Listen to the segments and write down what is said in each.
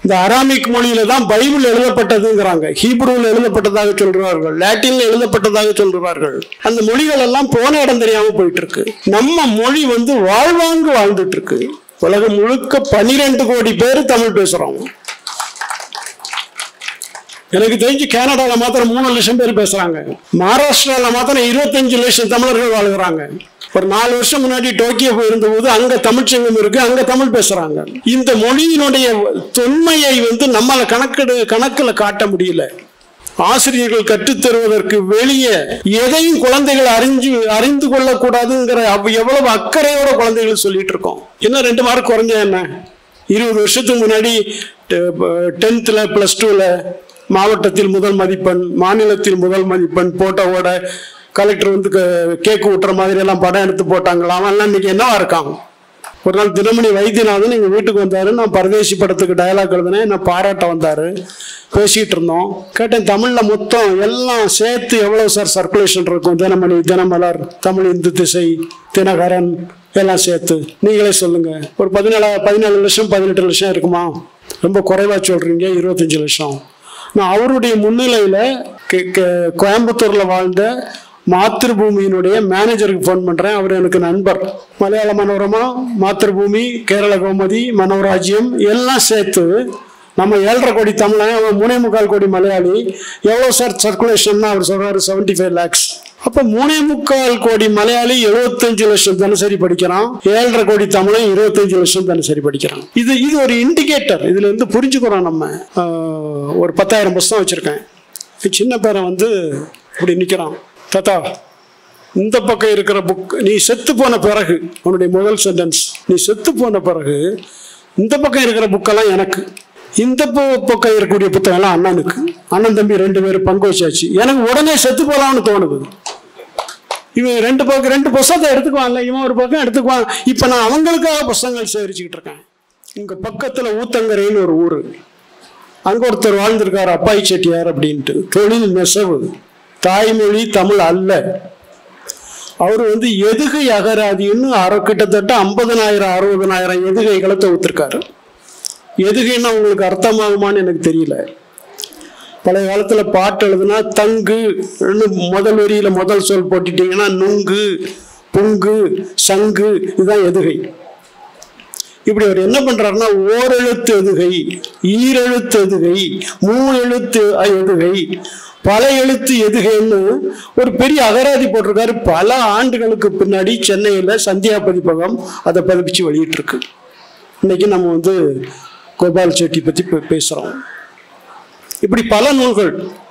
இந்த அராமிக் மொழியில தான் பைபிள் எழுதப்பட்டதுங்கிறாங்க ஹீப்ரூவில் எழுதப்பட்டதாக சொல்றார்கள் லாட்டின்ல எழுதப்பட்டதாக சொல்றார்கள் அந்த மொழிகள் எல்லாம் போன இடம் தெரியாம போயிட்டு இருக்கு நம்ம மொழி வந்து வாழ்வாங்கு வாழ்ந்துட்டு இருக்கு உலகம் முழுக்க பன்னிரெண்டு கோடி பேர் தமிழ் பேசுறோம் எனக்கு தெரிஞ்சு கனடால மாத்திரம் மூணு லட்சம் பேர் பேசுறாங்க மகாராஷ்டிரால மாத்திரம் இருபத்தஞ்சு லட்சம் தமிழர்கள் வாழ்கிறாங்க ஒரு நாலு வருஷம் முன்னாடி டோக்கியோ போயிருந்த போது அங்க தமிழ்ச்சங்கம் இருக்கு அங்க தமிழ் பேசுறாங்க இந்த மொழியினுடைய தொன்மையை வந்து நம்மள கணக்கெடு கணக்குல காட்ட முடியல ஆசிரியர்கள் கற்றுத் தருவதற்கு வெளியே எதையும் குழந்தைகள் அறிஞ்சு அறிந்து கொள்ளக்கூடாதுங்கிற அவ்- எவ்வளவு அக்கறையோட குழந்தைகள் சொல்லிட்டு இருக்கோம் இன்னும் ரெண்டு மார்க் குறைஞ்ச என்ன இருபது வருஷத்துக்கு முன்னாடி டென்த்தில் ப்ளஸ் டூவில் மாவட்டத்தில் முதல் மதிப்பெண் மாநிலத்தில் முதல் மதிப்பெண் போட்டோவோட கலெக்டர் வந்து க- கேக்கு ஊட்டுற மாதிரி எல்லாம் படம் எடுத்து போட்டாங்களாம் அவன்லாம் இன்னைக்கு என்னவா இருக்கான் ஒரு நாள் தினமணி வைத்தியநாதன் எங்கள் வீட்டுக்கு வந்தார் நான் பரதேசி படத்துக்கு டயலாக் எழுதினேன் என்ன பாராட்ட வந்தார் பேசிகிட்டு இருந்தோம் கேட்டேன் தமிழில் மொத்தம் எல்லாம் சேர்த்து எவ்வளோ சார் சர்க்குலேஷன் இருக்கும் தினமணி தினமலர் தமிழ் இந்து திசை தினகரன் எல்லாம் சேர்த்து நீங்களே சொல்லுங்க ஒரு பதினேழு பதினேழு லட்சம் பதினெட்டு லட்சம் இருக்குமா ரொம்ப குறைவா சொல்றீங்க இருபத்தஞ்சு லட்சம் நான் அவருடைய முன்னிலையில் கோயம்புத்தூரில் வாழ்ந்த மாத்திருபூமியினுடைய மேனேஜருக்கு ஃபோன் பண்ணுறேன் அவர் எனக்கு நண்பர் மலையாள மனோரமா மாத்திருபூமி கேரள கோமதி மனோராஜ்யம் எல்லாம் சேர்த்து நம்ம ஏழரை கோடி தமிழன் அவன் மூணே முக்கால் கோடி மலையாளி எவ்வளோ சார் சர்க்குலேஷன் அவர் சொல்றாரு செவன்டி ஃபைவ் லேக்ஸ் அப்போ மூணே முக்கால் கோடி மலையாளி எழுபத்தஞ்சு லட்சம் தினசரி படிக்கிறான் ஏழரை கோடி தமிழன் இருபத்தஞ்சு லட்சம் தினசரி படிக்கிறான் இது இது ஒரு இண்டிகேட்டர் இதுல இருந்து புரிஞ்சுக்கிறோம் நம்ம ஆஹ், ஒரு பத்தாயிரம் புஸ்தகம் வச்சிருக்கேன் சின்ன பேரன் வந்து இப்படி நிற்கிறான் தாத்தா இந்த பக்கம் இருக்கிற புக் நீ செத்து போன பிறகு உன்னுடைய முதல் சென்டென்ஸ் நீ செத்து போன பிறகு இந்த பக்கம் இருக்கிற புக்கெல்லாம் எனக்கு இந்த பு- பக்கம் இருக்கக்கூடிய புத்தகம்லாம் அண்ணனுக்கு அண்ணன் தம்பி ரெண்டு பேரும் பங்கு வச்சாச்சு எனக்கு உடனே செத்து போலாம்னு தோணுது இவன் ரெண்டு பக்கம் ரெண்டு புஸ்தகத்தை எடுத்துக்குவான்ல இவன் ஒரு பக்கம் எடுத்துக்குவான் இப்போ நான் அவங்களுக்காக புஸ்தகங்கள் சேகரிச்சுக்கிட்டு இருக்கேன் இங்க பக்கத்துல ஊத்தங்கரைன்னு ஒரு ஊர் அங்க ஒருத்தர் வாழ்ந்திருக்காரு அப்பாய் செட்டியார் அப்படின்ட்டு தொழில் நெசவு தாய்மொழி தமிழ் அல்ல அவர் வந்து எதுகை அகராதின்னு அரை கிட்டத்தட்ட ஐம்பதனாயிரம் அறுபதனாயிரம் எதுகைகளை தொகுத்திருக்காரு எதுகைன்னா உங்களுக்கு அர்த்தமாகுமான்னு எனக்கு தெரியல பழைய காலத்துல பாட்டு எழுதுனா தங்கு முதல் வரியில முதல் சொல் போட்டுட்டீங்கன்னா நுங்கு புங்கு சங்கு இதுதான் எதுகை இப்படி அவர் என்ன பண்றாருன்னா ஓரெழுத்து எதுகை ஈரெழுத்து எதுகை மூணு எழுத்து எதுகை பல எழுத்து எதுகைன்னு ஒரு பெரிய அகராதி போட்டிருக்காரு பல ஆண்டுகளுக்கு பின்னாடி சென்னையில் சந்தியா பதிப்பகம் அதை பதிப்பிச்சு வெளியிட்டிருக்கு இன்னைக்கு நம்ம வந்து கோபால் செட்டி பற்றி பே- பேசுறோம் இப்படி பல நூல்கள்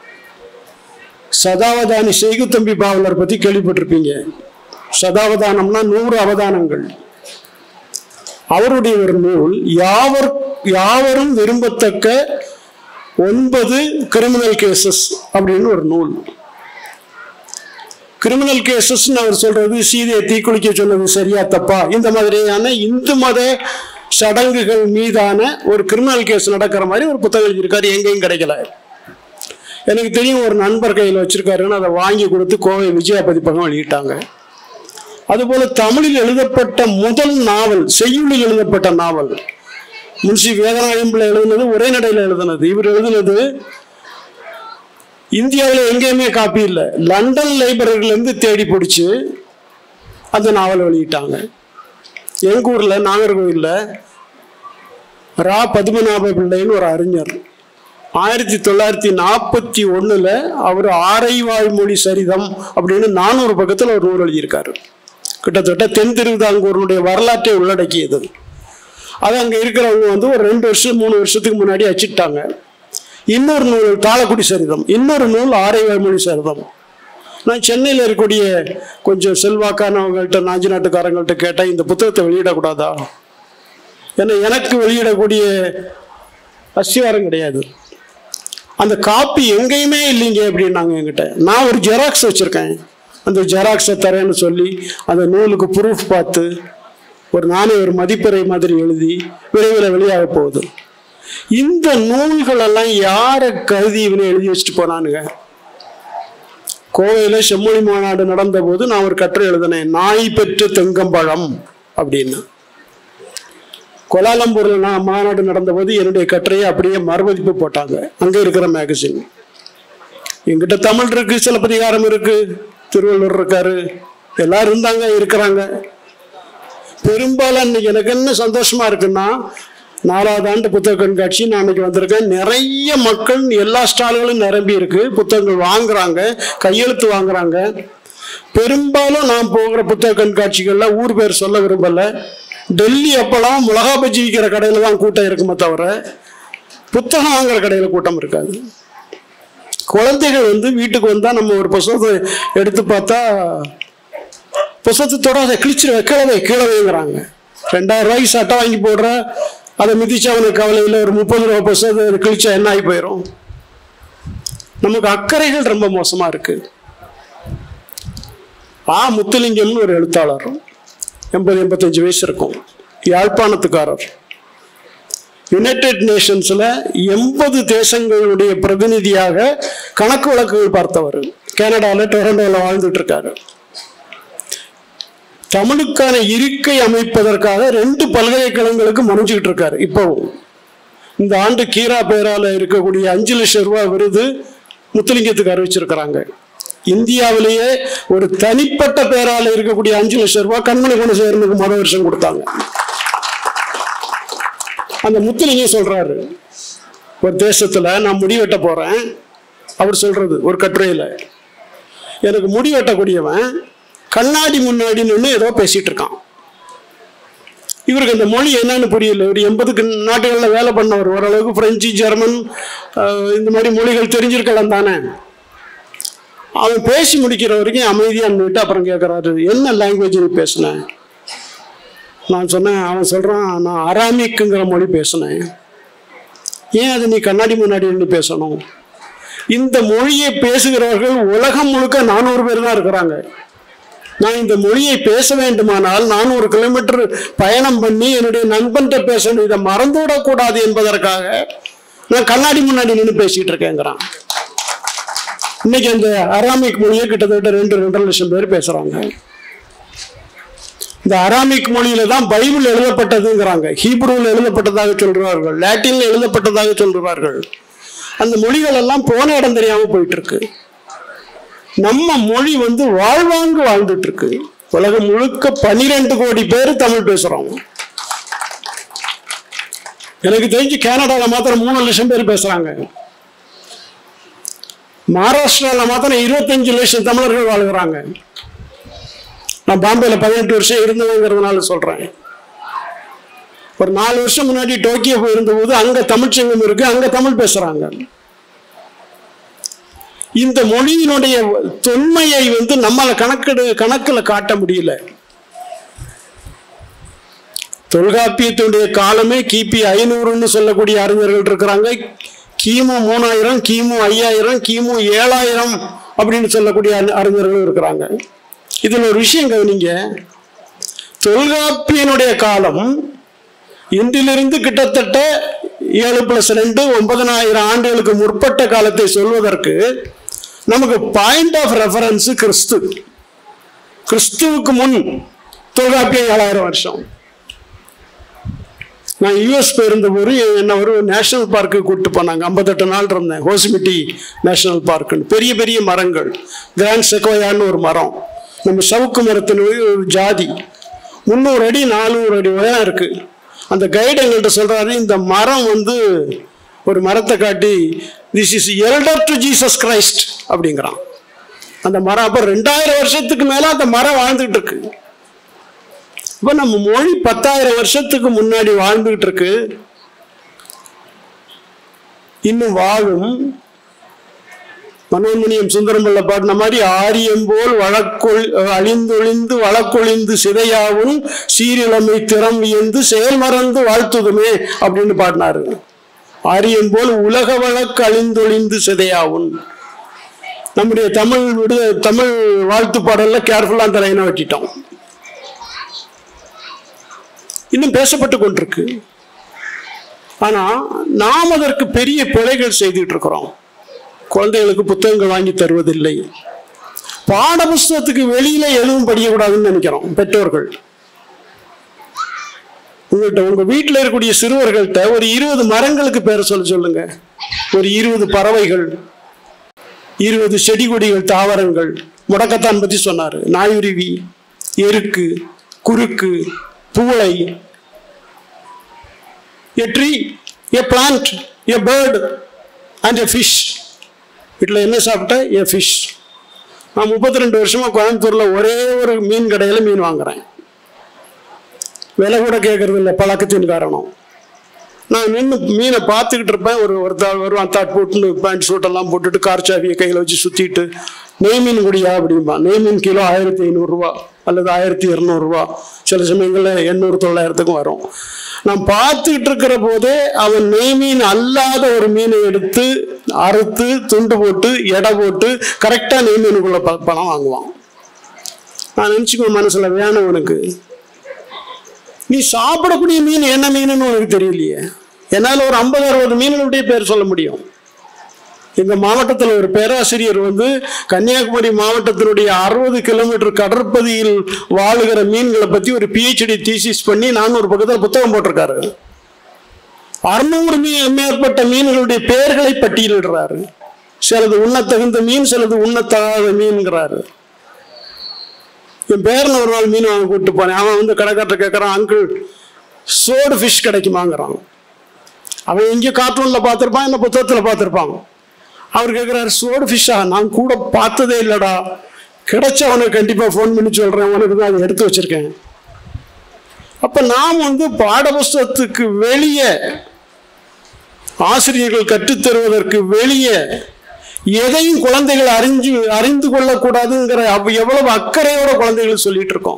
சதாவதானி செய்குத்தம்பி பாவலர் பற்றி கேள்விப்பட்டிருப்பீங்க சதாவதானம்னா நூறு அவதானங்கள் அவருடைய ஒரு நூல் யாவர் யாவரும் விரும்பத்தக்க ஒன்பது கிரிமினல் கேசஸ் அப்படின்னு ஒரு நூல் கிரிமினல் கேசஸ்ன்னு அவர் சொல்றது சீதையை தீக்குளிக்க சொன்னது சரியா தப்பா இந்த மாதிரியான இந்து மத சடங்குகள் மீதான ஒரு கிரிமினல் கேஸ் நடக்கிற மாதிரி ஒரு புத்தகம் எழுதியிருக்காரு எங்கேயும் கிடைக்கல எனக்கு தெரியும் ஒரு நண்பர் கையில் வச்சிருக்காருன்னு அதை வாங்கி கொடுத்து கோவை விஜயா பதிப்பகம் வெளியிட்டாங்க அதுபோல தமிழில் எழுதப்பட்ட முதல் நாவல் செய்யுளில் எழுதப்பட்ட நாவல் முன்சி வேதநாயகம் பிள்ளை எழுதுனது ஒரே நடையில் எழுதுனது இவர் எழுதுனது இந்தியாவில் எங்கேயுமே காப்பி இல்லை லண்டன் லைப்ரரியிலேருந்து தேடி பிடிச்சி அந்த நாவலை வெளியிட்டாங்க எங்க ஊர்ல நாகர்கோவில்ல ரா பத்மநாப பிள்ளைன்னு ஒரு அறிஞர் ஆயிரத்தி தொள்ளாயிரத்தி நாற்பத்தி ஒண்ணுல அவர் ஆரைவாய் மொழி சரிதம் அப்படின்னு நானூறு பக்கத்துல ஒரு நூல் எழுதியிருக்காரு கிட்டத்தட்ட தென் திருவிதாங்கூருடைய வரலாற்றை உள்ளடக்கியது அது அங்க இருக்கிறவங்க வந்து ஒரு ரெண்டு வருஷம் மூணு வருஷத்துக்கு முன்னாடி அச்சிட்டாங்க இன்னொரு நூல் தாளக்குடி சரிதம் இன்னொரு நூல் ஆரைவாய் மொழி சரிதம் நான் சென்னையில் இருக்கக்கூடிய கொஞ்சம் செல்வாக்கானவங்கள்ட்ட நாஞ்சி நாட்டுக்காரங்கள்ட்ட கேட்டேன் இந்த புத்தகத்தை வெளியிடக்கூடாதா ஏன்னா எனக்கு வெளியிடக்கூடிய அஸ்திவாரம் கிடையாது அந்த காப்பி எங்கேயுமே இல்லைங்க அப்படின்னாங்க என்கிட்ட நான் ஒரு ஜெராக்ஸ் வச்சுருக்கேன் அந்த ஜெராக்ஸை தரேன்னு சொல்லி அந்த நூலுக்கு ப்ரூஃப் பார்த்து ஒரு நானே ஒரு மதிப்புரை மாதிரி எழுதி விரைவில் வெளியாக போகுது இந்த நூல்களெல்லாம் யாரை கருதி இவனை எழுதி வச்சுட்டு போனானுங்க கோவையில் செம்மொழி மாநாடு நடந்த போது நான் ஒரு கட்டுரை எழுதினேன் நாய் பெற்ற தெங்கம்பழம் அப்படின்னு கோலாலம்பூர்ல நான் மாநாடு நடந்தபோது என்னுடைய கட்டுரையை அப்படியே மறுமதிப்பு போட்டாங்க அங்க இருக்கிற மேகசின் எங்கிட்ட தமிழ் இருக்கு சிலப்பதிகாரம் இருக்கு திருவள்ளுவர் இருக்காரு எல்லாரும் இருந்தாங்க இருக்கிறாங்க பெரும்பாலும் இன்னைக்கு எனக்கு என்ன சந்தோஷமா இருக்குன்னா நாலாவது ஆண்டு புத்தக கண்காட்சி நான் இன்னைக்கு வந்திருக்கேன் நிறைய மக்கள் எல்லா ஸ்டால்களும் நிரம்பி இருக்கு புத்தகங்கள் வாங்குறாங்க கையெழுத்து வாங்குறாங்க பெரும்பாலும் நான் போகிற புத்தக கண்காட்சிகள்ல ஊர் பேர் சொல்ல விரும்பல டெல்லி அப்பெல்லாம் மிளகா பஜ்ஜி விற்கிற கடையில தான் கூட்டம் இருக்குமே தவிர புத்தகம் வாங்குற கடையில கூட்டம் இருக்காது குழந்தைகள் வந்து வீட்டுக்கு வந்தா நம்ம ஒரு புத்தகத்தை எடுத்து பார்த்தா புத்தகத்தை தொடாத கிழிச்சிரு கீழவே கீழவேங்கிறாங்க ரெண்டாயிரம் ரூபாய்க்கு சட்டை வாங்கி போடுற அதை மிதிச்சு அவனுக்கு கவலையில் ஒரு முப்பது ரூபா புத்தகத்தை அது கிழிச்சா என்ன ஆகி போயிடும் நமக்கு அக்கறைகள் ரொம்ப மோசமா இருக்கு ஆ முத்துலிங்கம்னு ஒரு எழுத்தாளர் எண்பது எண்பத்தஞ்சு வயசு இருக்கும் யாழ்ப்பாணத்துக்காரர் யுனைடெட் நேஷன்ஸ்ல எண்பது தேசங்களுடைய பிரதிநிதியாக கணக்கு வழக்குகள் பார்த்தவர் கனடால டொரண்டோவில் வாழ்ந்துட்டு இருக்காரு தமிழுக்கான இருக்கை அமைப்பதற்காக ரெண்டு பல்கலைக்கழகங்களுக்கு மனுச்சுக்கிட்டு இருக்காரு இப்போ இந்த ஆண்டு கீரா பேரால இருக்கக்கூடிய அஞ்சு லட்சம் ரூபாய் விருது முத்துலிங்கத்துக்கு அறிவிச்சிருக்கிறாங்க இந்தியாவிலேயே ஒரு தனிப்பட்ட பேரால இருக்கக்கூடிய அஞ்சு லட்சம் ரூபாய் கண்மணி குணசேகரனுக்கு மொதல் வருஷம் கொடுத்தாங்க அந்த முத்துலிங்கம் சொல்றாரு ஒரு தேசத்துல நான் முடி வெட்ட போறேன் அவர் சொல்றது ஒரு கட்டுரையில எனக்கு முடி வெட்டக்கூடியவன் கண்ணாடி முன்னாடி நின்று ஏதோ பேசிட்டு இருக்கான் இவருக்கு அந்த மொழி என்னன்னு புரியல ஒரு எண்பதுக்கு நாடுகளில் வேலை பண்ணவர் ஓரளவுக்கு பிரெஞ்சு ஜெர்மன் அஹ், இந்த மாதிரி மொழிகள் தெரிஞ்சிருக்கலாம் தானே அவன் பேசி முடிக்கிற வரைக்கும் அமைதியாக நின்றுட்டு அப்புறம் கேட்குறாரு என்ன லாங்குவேஜ் நீ பேசுனேன் நான் சொன்னேன் அவன் சொல்கிறான் நான் அராமிக்குங்கிற மொழி பேசினேன் ஏன் அது நீ கண்ணாடி முன்னாடி நின்று பேசணும் இந்த மொழியை பேசுகிறவர்கள் உலகம் முழுக்க நானூறு பேர் தான் இருக்கிறாங்க நான் இந்த மொழியை பேச வேண்டுமானால் நானூறு கிலோமீட்டர் பயணம் பண்ணி என்னுடைய நண்பன்கிட்ட பேசணும் இதை மறந்துவிடக்கூடாது என்பதற்காக நான் கண்ணாடி முன்னாடி நின்று பேசிட்டு இருக்கேங்கிறான் இன்னைக்கு அந்த அராமிக் மொழியை கிட்டத்தட்ட ரெண்டு ரெண்டரை லட்சம் பேர் பேசுறாங்க இந்த அராமிக் மொழியில தான் பைபிள் எழுதப்பட்டதுங்கிறாங்க ஹீப்ரூவில் எழுதப்பட்டதாக சொல்கிறார்கள் லாட்டின்ல எழுதப்பட்டதாக சொல்கிறார்கள் அந்த மொழிகள் எல்லாம் போன இடம் தெரியாம போயிட்டு இருக்கு நம்ம மொழி வந்து வாழ்வாங்கு வாழ்ந்துட்டு இருக்கு உலகம் முழுக்க பனிரெண்டு கோடி பேர் தமிழ் பேசுறோம் எனக்கு தெரிஞ்சு கனடால மாத்திரம் மூணு லட்சம் பேர் பேசுறாங்க மகாராஷ்டிரால மாத்திரம் இருபத்தஞ்சு லட்சம் தமிழர்கள் வாழ்கிறாங்க நான் பாம்பேல பதினெட்டு வருஷம் இருந்தவங்கிறதுனால சொல்றேன் ஒரு நாலு வருஷம் முன்னாடி டோக்கியோ போயிருந்த போது அங்க தமிழ்ச்சங்கம் இருக்கு அங்க தமிழ் பேசுறாங்க இந்த மொழியினுடைய தொன்மையை வந்து நம்மள கணக்கெடு கணக்குல காட்ட முடியல தொல்காப்பியத்தினுடைய காலமே கிபி ஐநூறுன்னு சொல்லக்கூடிய அறிஞர்கள் இருக்கிறாங்க கிமு மூணாயிரம் கிமு ஐயாயிரம் கிமு ஏழாயிரம் அப்படின்னு சொல்லக்கூடிய அறி- அறிஞர்கள் இருக்கிறாங்க இதுல ஒரு விஷயம் கவனிங்க தொல்காப்பியனுடைய காலம் இன்றிலிருந்து கிட்டத்தட்ட ஏழு பிளஸ் ரெண்டு ஒன்பதனாயிரம் ஆண்டுகளுக்கு முற்பட்ட காலத்தை சொல்வதற்கு நமக்கு பாயிண்ட் ஆஃப் ரெஃபரன்ஸ் கிறிஸ்து கிறிஸ்துவுக்கு முன் தொல்காப்பியம் ஏழாயிரம் வருஷம் நான் யூஎஸ் போயிருந்த போது என்ன ஒரு நேஷனல் பார்க்கு கூப்பிட்டு போனாங்க ஐம்பத்தெட்டு நாள் இருந்தேன் ஹோசிமிட்டி நேஷனல் பார்க்குன்னு பெரிய பெரிய மரங்கள் கிராண்ட் செக்கோயான்னு ஒரு மரம் நம்ம சவுக்கு மரத்தினுடைய ஒரு ஜாதி முந்நூறு அடி நானூறு அடி உயரம் இருக்கு அந்த கைடு எங்கள்கிட்ட சொல்றாரு இந்த மரம் வந்து ஒரு மரத்தை காட்டி this is elder to Jesus Christ அப்படிங்கிறான் அந்த மரம் அப்போ ரெண்டாயிரம் வருஷத்துக்கு மேல அந்த மரம் வாழ்ந்துட்டு இருக்கு இப்போ நம்ம மொழி பத்தாயிரம் வருஷத்துக்கு முன்னாடி வாழ்ந்துகிட்டு இருக்கு இன்னும் வாழும் மனோன்மணியம் சுந்தரம்பிள்ள பாடின மாதிரி ஆரியம் போல் வழக்கொள் அழிந்தொழிந்து வழக்கொழிந்து சிதையாவும் சீரிழமை திறம் வியந்து செயல் மறந்து வாழ்த்துதுமே அப்படின்னு பாடினாரு ஆரியம் போல் உலக வழக்கு அழிந்தொழிந்து சிதையாவும் நம்முடைய தமிழ் விடு தமிழ் வாழ்த்து பாடல்ல கேர்ஃபுல்லா அந்த லைனை வெட்டிட்டோம் இன்னும் பேசப்பட்டு கொண்டிருக்கு ஆனா நாம் அதற்கு பெரிய பிழைகள் செய்துட்டு இருக்கிறோம் குழந்தைகளுக்கு புத்தகங்கள் வாங்கி தருவதில்லை பாட புஸ்தகத்துக்கு வெளியில எதுவும் படிக்கக்கூடாதுன்னு நினைக்கிறோம் பெற்றோர்கள் உங்கள்கிட்ட உங்க வீட்டில் இருக்கக்கூடிய சிறுவர்கள்ட்ட ஒரு இருபது மரங்களுக்கு பேரை சொல்ல சொல்லுங்க ஒரு இருபது பறவைகள் இருபது செடி கொடிகள் தாவரங்கள் முடக்கத்தான் பத்தி சொன்னாரு நாயுருவி எருக்கு குறுக்கு பூளை a tree, a plant, a bird and a fish. வீட்டில் என்ன சாப்பிட்டேன் என் ஃபிஷ் நான் முப்பத்தி ரெண்டு வருஷமா கோயம்புத்தூர்ல ஒரே ஒரு மீன் கடையில மீன் வாங்குறேன் விலை கூட கேட்கறது இல்லை பழக்கத்தின் காரணம் நான் நின்று மீனை பார்த்துக்கிட்டு இருப்பேன் ஒரு ஒருத்தர் வருவான் தாட் போட்டுன்னு பேண்ட் சூட்டெல்லாம் போட்டுட்டு கார் சாவியை கையில் வச்சு சுற்றிட்டு நெய் மீன் குடியா அப்படிம்பா நெய் மீன் கிலோ ஆயிரத்தி ஐநூறுரூவா அல்லது ஆயிரத்தி இரநூறுவா சில சமயங்களில் எண்ணூறு தொள்ளாயிரத்துக்கும் வரும் நான் பார்த்துக்கிட்டு இருக்கிற போதே அவன் நெய் மீன் அல்லாத ஒரு மீனை எடுத்து அறுத்து துண்டு போட்டு எடை போட்டு கரெக்டாக நெய் மீனுக்குள்ள ப- பணம் வாங்குவான் நான் நினச்சிக்குவேன் மனசில் வேணும் உனக்கு நீ சாப்பிடக்கூடிய மீன் என்ன மீனுன்னு உனக்கு தெரியலையே என்னால் ஒரு ஐம்பது அறுபது மீன்களுடைய பேர் சொல்ல முடியும் எங்க மாவட்டத்தில் ஒரு பேராசிரியர் வந்து கன்னியாகுமரி மாவட்டத்தினுடைய அறுபது கிலோமீட்டர் கடற்பகுதியில் வாழுகிற மீன்களை பத்தி ஒரு பிஹெச்டி தீசிஸ் பண்ணி நானூறு பக்கத்தில் புத்தகம் போட்டிருக்காரு அறுநூறு மீ மேற்பட்ட மீன்களுடைய பெயர்களை பட்டியலிடுறாரு சிலது உண்ணத்தகுந்த மீன் சிலது உண்ணத்தகாத மீன்கிறாரு என் பேரன் ஒரு நாள் மீன் வாங்க கூப்பிட்டு போனேன் அவன் வந்து கடைக்காரர் கேட்குறான் அங்கிள் சோடு ஃபிஷ் கிடைக்குமாங்கிறான் அவன் எங்கேயோ கார்ட்டூனில் பார்த்துருப்பான் என்ன புத்தகத்தில் பார்த்துருப்பான் அவர் கேட்குறாரு சோடு ஃபிஷ்ஷா நான் கூட பார்த்ததே இல்லைடா கிடைச்ச அவனுக்கு கண்டிப்பாக ஃபோன் பண்ணி சொல்கிறேன் உனக்கு தான் அதை எடுத்து வச்சிருக்கேன் அப்போ நாம் வந்து பாடப்புஸ்தகத்துக்கு வெளியே ஆசிரியர்கள் கற்றுத்தருவதற்கு வெளியே எதையும் குழந்தைகள் அறிஞ்சு அறிந்து கொள்ளக்கூடாதுங்கிற அவ் எவ்வளவு அக்கறையோட குழந்தைகள் சொல்லிட்டு இருக்கோம்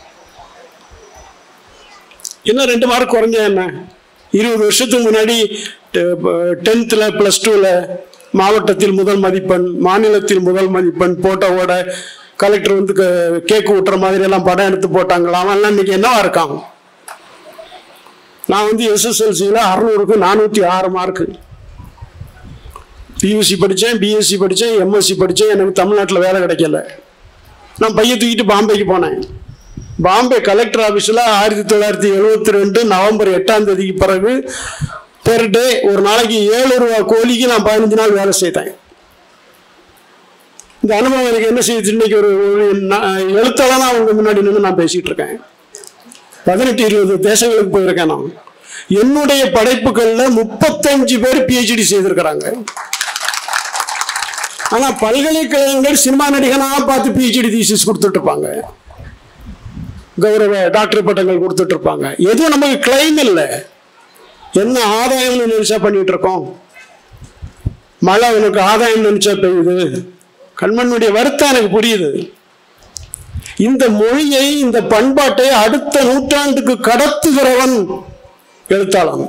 என்ன ரெண்டு மார்க் குறைஞ்ச என்ன இருபது வருஷத்துக்கு முன்னாடி டென்த்தில் ப்ளஸ் டூவில் மாவட்டத்தில் முதல் மதிப்பெண் மாநிலத்தில் முதல் மதிப்பெண் போட்டோவோட கலெக்டர் வந்து க- கேக்கு ஊட்டுற மாதிரி எல்லாம் படம் எடுத்து போட்டாங்களாம் அவன்லாம் இன்னைக்கு என்னவா இருக்கான் நான் வந்து எஸ்எஸ்எல்சியில் அறநூறுக்கு நானூற்றி ஆறு மார்க்கு பியூசி படித்தேன் பிஎஸ்சி படித்தேன் எம்எஸ்சி படித்தேன் எனக்கு தமிழ்நாட்டில் வேலை கிடைக்கல நான் பைய தூக்கிட்டு பாம்பேக்கு போனேன் பாம்பே கலெக்டர் ஆஃபீஸில் ஆயிரத்தி தொள்ளாயிரத்தி எழுபத்தி ரெண்டு நவம்பர் எட்டாம் தேதிக்கு பிறகு பெர் டே ஒரு நாளைக்கு ஏழு ரூபா கோழிக்கு நான் பதினஞ்சு நாள் வேலை செய்தேன் இந்த அனுபவம் எனக்கு என்ன செய்யுது இன்னைக்கு ஒரு ஒரு நா- எழுத்தாளனா அவங்க முன்னாடி நின்று நான் பேசிட்டு இருக்கேன் பதினெட்டு இருபது தேசங்களுக்கு போயிருக்கேன் நான் என்னுடைய படைப்புகள்ல முப்பத்தஞ்சு பேர் பிஹெச்டி செய்திருக்கிறாங்க ஆனா பல்கலைக்கழகங்கள் சினிமா நடிகனா பார்த்து பிஹெச்டி தீசிஸ் கொடுத்துட்டு இருப்பாங்க கௌரவ டாக்டர் பட்டங்கள் கொடுத்துட்டு இருப்பாங்க எதுவும் நமக்கு கிளைம் இல்லை என்ன ஆதாயம்னு நினைச்சா பண்ணிட்டு இருக்கோம் மழை உனக்கு ஆதாயம் நினைச்சா பெய்யுது கண்மண்ணுடைய வருத்தம் எனக்கு புரியுது இந்த மொழியை இந்த பண்பாட்டை அடுத்த நூற்றாண்டுக்கு கடத்துகிறவன் எழுத்தாளன்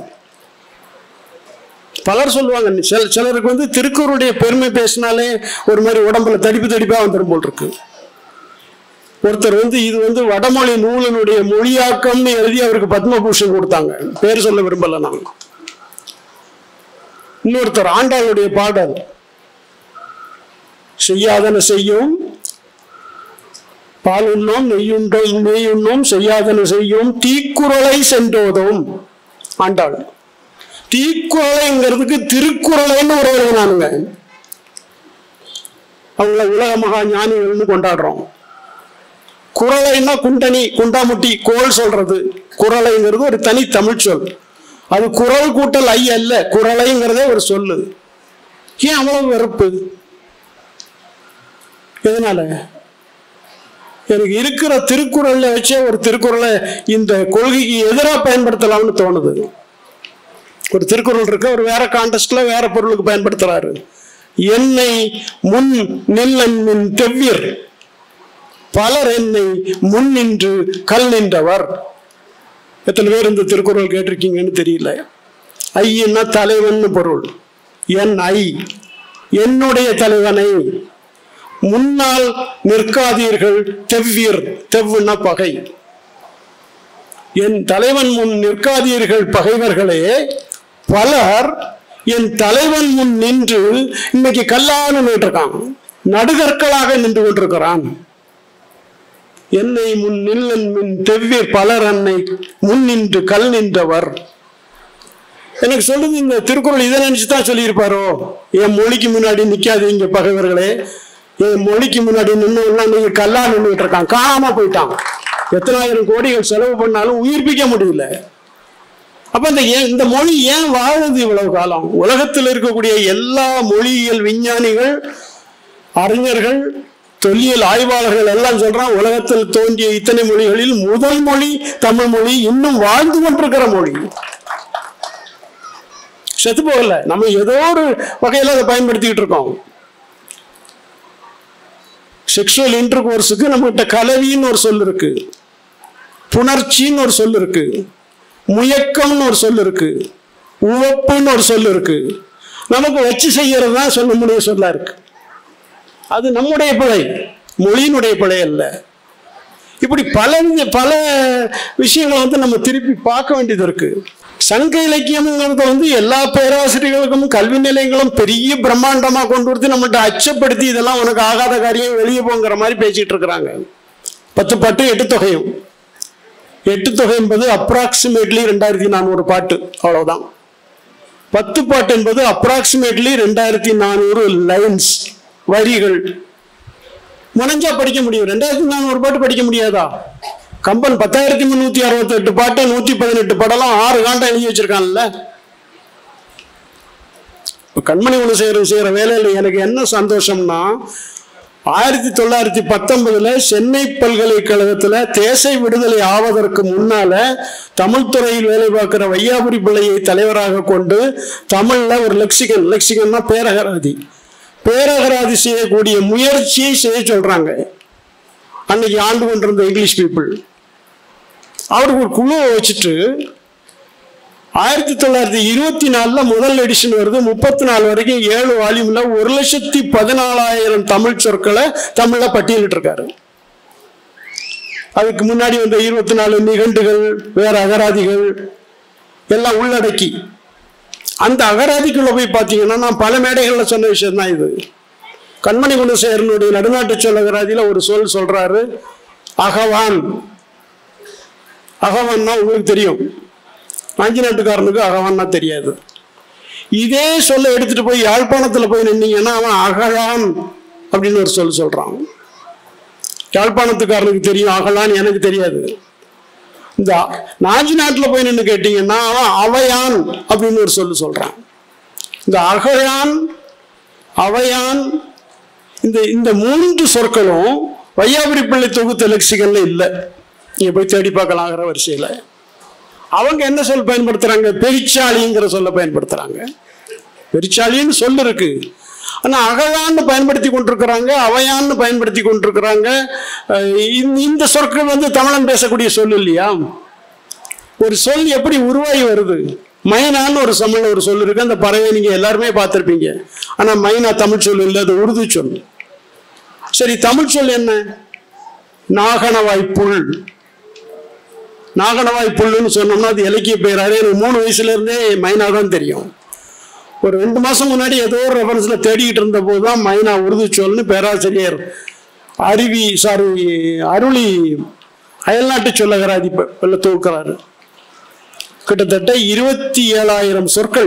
பலர் சொல்லுவாங்க சில சிலருக்கு வந்து திருக்குறளுடைய பெருமை பேசினாலே ஒரு மாதிரி உடம்புல தடிப்பு தடிப்பா வந்துடும் போல் இருக்கு ஒருத்தர் வந்து இது வந்து வடமொழி நூலினுடைய மொழியாக்கம்னு எழுதி அவருக்கு பத்மபூஷன் கொடுத்தாங்க பேர் சொல்ல விரும்பல நான் இன்னொருத்தர் ஆண்டாளுடைய பாடல் செய்யாதன செய்யும் பால் உண்ணோம் நெய்யுண்டோம் நெய்யுண்ணோம் செய்யாதன செய்யும் தீக்குறளை சென்றோதும் ஆண்டாள் தீக்குறளைங்கிறதுக்கு திருக்குறளைன்னு ஒரு எழுதினானுங்க அவங்கள உலக மகா ஞானிகள்னு கொண்டாடுறோம் குறளைன்னா குண்டனி குண்டாமுட்டி கோல் சொல்றது குறளைங்கிறது ஒரு தனி தமிழ் சொல் அது குரல் கூட்டல் ஐ அல்ல குறளைங்கிறதே ஒரு சொல்லு ஏன் அவ்வளவு வெறுப்பு எதனால எனக்கு இருக்கிற திருக்குறள்ல வச்சே ஒரு திருக்குறளை இந்த கொள்கைக்கு எதிராக பயன்படுத்தலாம்னு தோணுது ஒரு திருக்குறள் இருக்கு அவர் வேற கான்டெஸ்ட்ல வேற பொருளுக்கு பயன்படுத்துறாரு என்னை முன் நில்லன் தெவ்வியர் பலர் என்னை முன் நின்று கல் நின்றவர் எத்தனை பேர் இந்த திருக்குறள் கேட்டிருக்கீங்கன்னு தெரியல ஐயன்னா தலைவன் பொருள் என் ஐ என்னுடைய தலைவனை முன்னால் நிற்காதீர்கள் தெவ்வியர் தெவ்வுன்னா பகை என் தலைவன் முன் நிற்காதீர்கள் பகைவர்களே பலர் என் தலைவன் முன் நின்று இன்னைக்கு கல்லான்னு நின்றுருக்கான் நடுகற்களாக நின்று கொண்டிருக்கிறான் என்னை முன் நில்லன் மின் தெவ்விர் பலர் அன்னை முன் நின்று கல் நின்றவர் எனக்கு சொல்லுது இந்த திருக்குறள் இதை நினைச்சு தான் சொல்லியிருப்பாரோ என் மொழிக்கு முன்னாடி நிக்காதீங்க பகைவர்களே என் மொழிக்கு முன்னாடி நின்னுலாம் நீங்க கல்லா நின்றுட்டு இருக்கான் காணாம போயிட்டான் எத்தனாயிரம் கோடிகள் செலவு பண்ணாலும் உயிர்ப்பிக்க முடியல அப்ப இந்த ஏன் இந்த மொழி ஏன் வாழுது இவ்வளவு காலம் உலகத்தில் இருக்கக்கூடிய எல்லா மொழியியல் விஞ்ஞானிகள் அறிஞர்கள் தொல்லியல் ஆய்வாளர்கள் எல்லாம் சொல்றான் உலகத்தில் தோன்றிய இத்தனை மொழிகளில் முதல் மொழி தமிழ் மொழி இன்னும் வாழ்ந்து கொண்டிருக்கிற மொழி செத்து போகல நம்ம ஏதோ ஒரு வகையில அதை பயன்படுத்திக்கிட்டு இருக்கோம் செக்ஷுவல் இன்டர் கோர்ஸுக்கு நம்மகிட்ட கலவின்னு ஒரு சொல் இருக்கு புணர்ச்சின்னு ஒரு சொல் இருக்கு முயக்கம்னு ஒரு சொல் இருக்கு உவப்புன்னு ஒரு சொல் இருக்கு நமக்கு வச்சு செய்யறது தான் சொல்ல முடிய சொல்லா இருக்கு அது நம்முடைய பிழை மொழியினுடைய பிழை அல்ல இப்படி பல வித- பல விஷயங்களை வந்து நம்ம திருப்பி பார்க்க வேண்டியது இருக்கு சங்க இலக்கியம்ங்கிறத வந்து எல்லா பேராசிரியர்களுக்கும் கல்வி நிலையங்களும் பெரிய பிரம்மாண்டமா கொண்டு வந்து நம்மகிட்ட அச்சப்படுத்தி இதெல்லாம் உனக்கு ஆகாத காரியம் வெளியே போங்கிற மாதிரி பேசிட்டு இருக்கிறாங்க பத்து பாட்டு எட்டு தொகையும் எட்டு தொகை என்பது அப்ராக்சிமேட்லி ரெண்டாயிரத்தி நானூறு பாட்டு அவ்வளவுதான் பத்து பாட்டு என்பது அப்ராக்சிமேட்லி ரெண்டாயிரத்தி நானூறு லைன்ஸ் வரிகள் முனைஞ்சா படிக்க முடியும் ரெண்டாயிரத்தி நானூறு பாட்டு படிக்க முடியாதா கம்பன் பத்தாயிரத்தி முன்னூத்தி அறுபத்தி எட்டு பாட்டு நூத்தி பதினெட்டு படலாம் ஆறு காண்டம் எழுதி வச்சிருக்கான்ல இப்ப கண்மணி குணசேகரன் செய்யற வேலையில எனக்கு என்ன சந்தோஷம்னா ஆயிரத்தி தொள்ளாயிரத்தி பத்தொன்பதுல சென்னை பல்கலைக்கழகத்துல தேசை விடுதலை ஆவதற்கு முன்னால தமிழ் துறையில் வேலை பார்க்கிற வையாபுரி பிள்ளையை தலைவராக கொண்டு தமிழ்ல ஒரு லெக்சிகன் லெக்சிகன்னா பேரகராதி பேரகராதி செய்யக்கூடிய முயற்சியை செய்ய சொல்றாங்க அன்னைக்கு ஆண்டு கொண்டிருந்த இங்கிலீஷ் பீப்புள் அவருக்கு ஒரு குழுவை வச்சுட்டு ஆயிரத்தி தொள்ளாயிரத்தி இருபத்தி நாலுல முதல் எடிஷன் வருது முப்பத்தி நாலு வரைக்கும் ஏழு வால்யூம்ல ஒரு லட்சத்தி பதினாலாயிரம் தமிழ் சொற்களை தமிழ்ல பட்டியலிட்டு இருக்காரு அதுக்கு முன்னாடி வந்த இருபத்தி நாலு நிகண்டுகள் வேற அகராதிகள் எல்லாம் உள்ளடக்கி அந்த அகராதிக்குள்ள போய் பார்த்தீங்கன்னா நான் பல மேடைகளில் சொன்ன விஷயம் தான் இது கண்மணி குணசேகரனுடைய நடுநாட்டு சொல் அகராதியில ஒரு சொல் சொல்றாரு அகவான் அகவான்னா உங்களுக்கு தெரியும் காஞ்சி நாட்டுக்காரனுக்கு அகவான்னா தெரியாது இதே சொல்ல எடுத்துட்டு போய் யாழ்ப்பாணத்துல போய் நின்னீங்கன்னா அவன் அகழான் அப்படின்னு ஒரு சொல் சொல்றான் யாழ்ப்பாணத்துக்காரனுக்கு தெரியும் அகலான் எனக்கு தெரியாது இந்த நாஞ்சி நாட்டுல போய் நின்று கேட்டீங்கன்னா அவன் அவையான் அப்படின்னு ஒரு சொல்லு சொல்றான் இந்த அகழான் அவையான் இந்த இந்த மூன்று சொற்களும் வையாபுரி பிள்ளை தொகுத்த லெக்சிகன்ல இல்லை நீங்க போய் தேடி பார்க்கலாம் ஆகிற வரிசையில அவங்க என்ன சொல் பயன்படுத்துறாங்க பெரிச்சாலிங்கிற சொல்ல பயன்படுத்துறாங்க பெரிச்சாலின்னு சொல் இருக்கு ஆனா அகழான்னு பயன்படுத்தி கொண்டிருக்கிறாங்க அவையான்னு பயன்படுத்தி கொண்டிருக்கிறாங்க அஹ் இந்த- இந்த சொற்கள் வந்து தமிழன் பேசக்கூடிய சொல் இல்லையா ஒரு சொல் எப்படி உருவாகி வருது மைனான்னு ஒரு தமிழ்ல ஒரு சொல் இருக்கு அந்த பறவை நீங்க எல்லாருமே பார்த்திருப்பீங்க ஆனா மைனா தமிழ் சொல் இல்லை அது உருது சொல் சரி தமிழ் சொல் என்ன நாகனவாய் புல் நாகனவாய் புல்லுன்னு சொன்னோம்னா அது இலக்கிய பெயராக எனக்கு மூணு வயசுல இருந்தே மைனா தான் தெரியும் ஒரு ரெண்டு மாசம் முன்னாடி ஏதோ ஒரு ரெஃபரன்ஸ்ல தேடிக்கிட்டு இருந்த போது தான் மைனா உருது சொல்னு பேராசிரியர் அருவி சாரி அருளி அயல்நாட்டு சொல்லகராதி வெள்ள தூக்குறாரு கிட்டத்தட்ட இருபத்தி ஏழாயிரம் சொற்கள்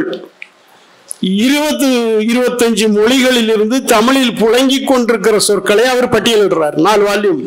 இருபது இருபத்தஞ்சு மொழிகளில் இருந்து தமிழில் புழங்கிக் கொண்டிருக்கிற சொற்களை அவர் பட்டியலிடுறார் நாலு வால்யூம்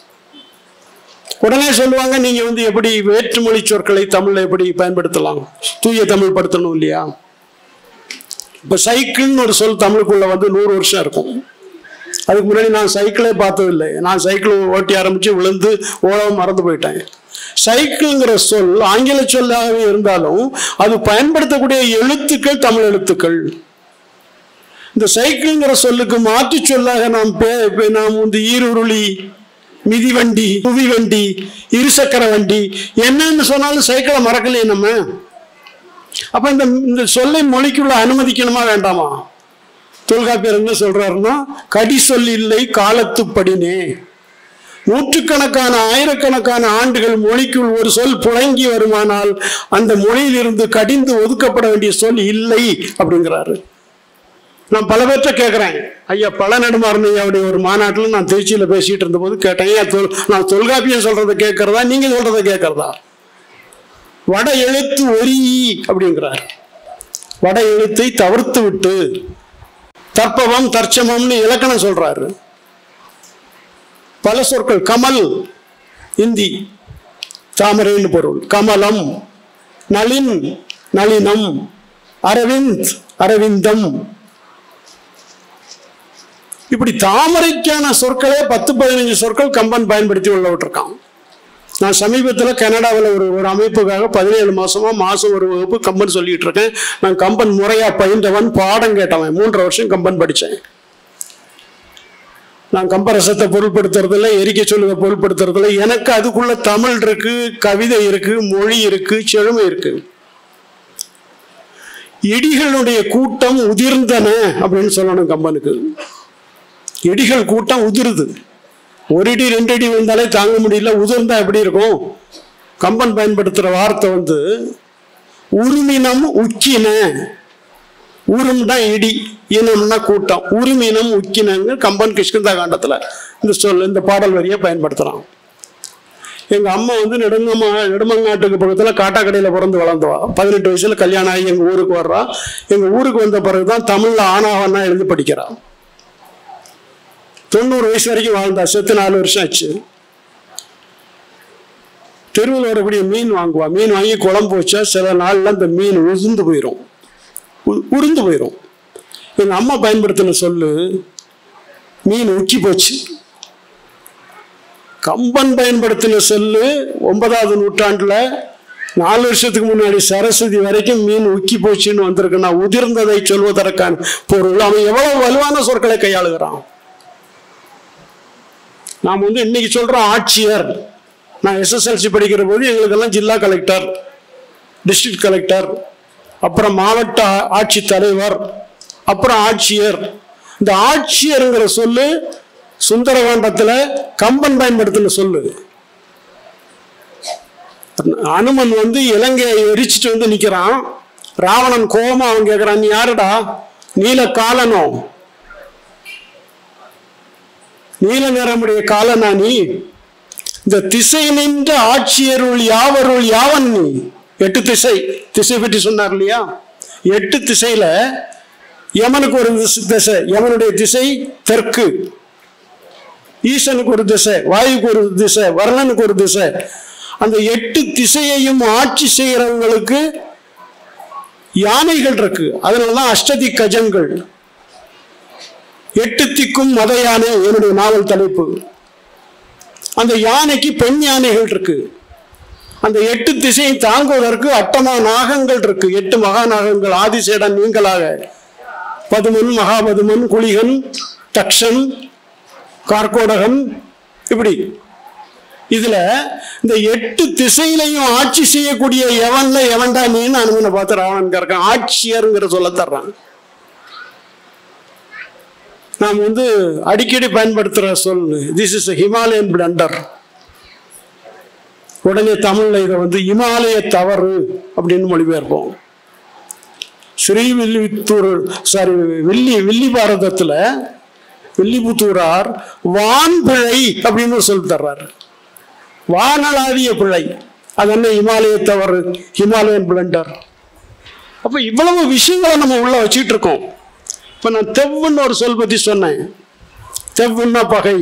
உடனே சொல்லுவாங்க நீங்க வந்து எப்படி வேற்றுமொழி சொற்களை தமிழ்ல எப்படி பயன்படுத்தலாம் தூய தமிழ் படுத்தணும் இல்லையா இப்ப சைக்கிள்னு ஒரு சொல் தமிழுக்குள்ள வந்து நூறு வருஷம் இருக்கும் அதுக்கு முன்னாடி நான் சைக்கிளே பார்த்ததில்லை நான் சைக்கிள் ஓட்டி ஆரம்பிச்சு விழுந்து ஓடம் மறந்து போயிட்டேன் சைக்கிள்ங்கிற சொல் ஆங்கில சொல்லாகவே இருந்தாலும் அது பயன்படுத்தக்கூடிய எழுத்துக்கள் தமிழ் எழுத்துக்கள் இந்த சைக்கிள்ங்கிற சொல்லுக்கு மாற்று சொல்லாக நாம் பே- பே- நாம் வந்து ஈருருளி மிதிவண்டி புவிவண்டி இருசக்கர வண்டி என்னன்னு சொன்னாலும் சைக்கிளை மறக்கலையே நம்ம அப்ப இந்த இந்த சொல்லை மொழிக்குள்ள அனுமதிக்கணுமா வேண்டாமா தொல்காப்பியர் என்ன சொல்றாருன்னா கடி சொல் இல்லை காலத்துப்படினே நூற்றுக்கணக்கான ஆயிரக்கணக்கான ஆண்டுகள் மொழிக்குள் ஒரு சொல் புழங்கி வருமானால் அந்த மொழியிலிருந்து கடிந்து ஒதுக்கப்பட வேண்டிய சொல் இல்லை அப்படிங்கிறாரு நான் பல பேர்கிட்ட கேட்குறேன் ஐயா பல நெடுமாறனையாவுடைய ஒரு மாநாட்டில் நான் திருச்சியில் பேசிட்டு இருந்தபோது கேட்டேன் ஐயா தொல் நான் தொல்காப்பியம் சொல்றதை கேட்கறதா நீங்க சொல்றதை கேட்கறதா வட எழுத்து ஒரி அப்படிங்கிறார் வட எழுத்தை தவிர்த்து விட்டு தற்பவம் தற்சமம்னு இலக்கணம் சொல்றாரு பல சொற்கள் கமல் இந்தி தாமரைன்னு பொருள் கமலம் நளின் நளினம் அரவிந்த் அரவிந்தம் இப்படி தாமரைக்கான சொற்களே பத்து பதினஞ்சு சொற்கள் கம்பன் பயன்படுத்தி உள்ள விட்டுருக்கான் நான் சமீபத்தில் கனடாவில் ஒரு ஒரு அமைப்புக்காக பதினேழு மாசமா மாசம் ஒரு வகுப்பு கம்பன் சொல்லிட்டு இருக்கேன் நான் கம்பன் முறையா பயின்றவன் பாடம் கேட்டவன் மூன்றரை வருஷம் கம்பன் படித்தேன் நான் கம்பரசத்தை பொருட்படுத்துறதில்ல எரிக்கை சொல்லுவதை பொருட்படுத்துறதில்ல எனக்கு அதுக்குள்ள தமிழ் இருக்கு கவிதை இருக்கு மொழி இருக்கு செழுமை இருக்கு இடிகளுடைய கூட்டம் உதிர்ந்தன அப்படின்னு சொல்லணும் கம்பனுக்கு இடிகள் கூட்டம் உதிருது ஒரு அடி ரெண்டு அடி வந்தாலே தாங்க முடியல உதிர்ந்தா எப்படி இருக்கும் கம்பன் பயன்படுத்துற வார்த்தை வந்து உருமினம் உக்கின உரும்னா இடி இனம்னா கூட்டம் உருமினம் உக்கினங்க கம்பன் கிஷ்கிந்தா காண்டத்துல இந்த சொல் இந்த பாடல் வரியை பயன்படுத்துறான் எங்க அம்மா வந்து நெடுங்கம்மா நெடுமங்காட்டுக்கு பக்கத்துல காட்டாக்கடையில பிறந்து வளர்ந்தவா பதினெட்டு வயசுல கல்யாணம் ஆகி எங்க ஊருக்கு வர்றா எங்க ஊருக்கு வந்த பிறகுதான் தமிழ்ல ஆனாவன்னா எழுதி படிக்கிறா தொண்ணூறு வயசு வரைக்கும் வாழ்ந்தா செத்து நாலு வருஷம் ஆச்சு தெருவில் வரக்கூடிய மீன் வாங்குவா மீன் வாங்கி குழம்பு வச்சா சில நாள்ல அந்த மீன் உதிர்ந்து போயிடும் உ- உருந்து போயிடும் எங்க அம்மா பயன்படுத்தின சொல்லு மீன் உக்கி போச்சு கம்பன் பயன்படுத்தின சொல்லு ஒன்பதாவது நூற்றாண்டுல நாலு வருஷத்துக்கு முன்னாடி சரஸ்வதி வரைக்கும் மீன் உக்கி போச்சுன்னு வந்திருக்குன்னா உதிர்ந்ததை சொல்வதற்கான பொருள் அவன் எவ்வளவு வலுவான சொற்களை கையாளுகிறான் நாம் வந்து இன்னைக்கு சொல்றோம் ஆட்சியர் நான் எஸ்எஸ்எல்சி படிக்கிற போது எங்களுக்கெல்லாம் ஜில்லா கலெக்டர் டிஸ்ட்ரிக்ட் கலெக்டர் அப்புறம் மாவட்ட ஆட்சித் தலைவர் அப்புறம் ஆட்சியர் இந்த ஆட்சியருங்கிற சொல்லு சுந்தரகாண்டத்துல கம்பன் பயன்படுத்தின சொல்லு அனுமன் வந்து இலங்கையை எரிச்சிட்டு வந்து நிக்கிறான் ராவணன் கோபமா அவன் கேட்கிறான் நீ யாருடா நீல காலனோ நீல நிறமுடைய காலனா நீ இந்த திசை நின்ற ஆட்சியருள் யாவருள் யாவன் நீ எட்டு திசை திசை பற்றி சொன்னார் இல்லையா எட்டு திசையில யமனுக்கு ஒரு திசை- திசை யமனுடைய திசை தெற்கு ஈசனுக்கு ஒரு திசை வாயுக்கு ஒரு திசை வர்ணனுக்கு ஒரு திசை அந்த எட்டு திசையையும் ஆட்சி செய்யறவங்களுக்கு யானைகள் இருக்கு அதனாலதான் அஷ்டதி கஜங்கள் எட்டு திக்கும் மத யானை என்னுடைய நாவல் தலைப்பு அந்த யானைக்கு பெண் யானைகள் இருக்கு அந்த எட்டு திசையை தாங்குவதற்கு அட்டமா நாகங்கள் இருக்கு எட்டு மகாநாகங்கள் ஆதிசேடன் நீங்களாக பதுமன் மகாபதுமன் குளிகன் தக்ஷன் கார்கோடகன் இப்படி இதுல இந்த எட்டு திசையிலையும் ஆட்சி செய்யக்கூடிய எவன்ல எவன்டா நீன்னு அனுமனை பார்த்து ராவணன் இருக்கான் ஆட்சியருங்கிற சொல்ல தர்றான் நாம் வந்து அடிக்கடி பயன்படுத்துற சொல் திஸ் இஸ் ஹிமாலயன் பிளண்டர் உடனே தமிழ்ல இதை வந்து இமாலய தவறு அப்படின்னு மொழிபெயர்ப்போம் ஸ்ரீவில்லிபுத்தூர் சாரி வில்லி வில்லி பாரதத்துல வில்லிபுத்தூரார் வான்பிழை அப்படின்னு சொல்லி தர்றாரு வானளாவிய பிழை அது என்ன இமாலய தவறு ஹிமாலயன் பிளண்டர் அப்ப இவ்வளவு விஷயங்களை நம்ம உள்ள வச்சுட்டு இருக்கோம் இப்ப நான் தெவ்வுன்னு ஒரு சொல் பத்தி சொன்னேன் தெவ்வுன்னா பகை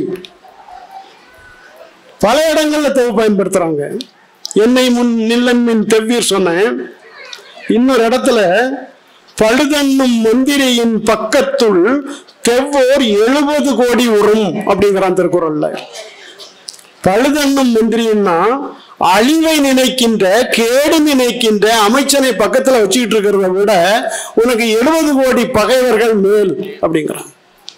பல இடங்கள்ல தெவு பயன்படுத்துறாங்க என்னை முன் நில்லன் மின் தெவ்வீர் சொன்னேன் இன்னொரு இடத்துல பழுதன்னும் மந்திரியின் பக்கத்துள் தெவ்வோர் எழுபது கோடி உறும் அப்படிங்கிறான் திருக்குறள்ல பழுதன்னும் மந்திரின்னா அழிவை நினைக்கின்ற கேடு நினைக்கின்ற அமைச்சனை பக்கத்துல வச்சுக்கிட்டு இருக்கிறத விட உனக்கு எழுபது கோடி பகைவர்கள் மேல் அப்படிங்கிறான்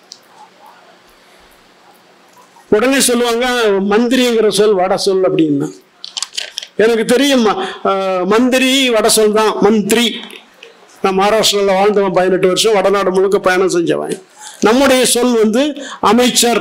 உடனே சொல்லுவாங்க மந்திரிங்கிற சொல் வட சொல் அப்படின்னா எனக்கு தெரியும் அஹ், மந்திரி வட சொல் தான் மந்திரி நான் மகாராஷ்டிராவில் வாழ்ந்தவன் பதினெட்டு வருஷம் வடநாடு முழுக்க பயணம் செஞ்சவன் நம்முடைய சொல் வந்து அமைச்சர்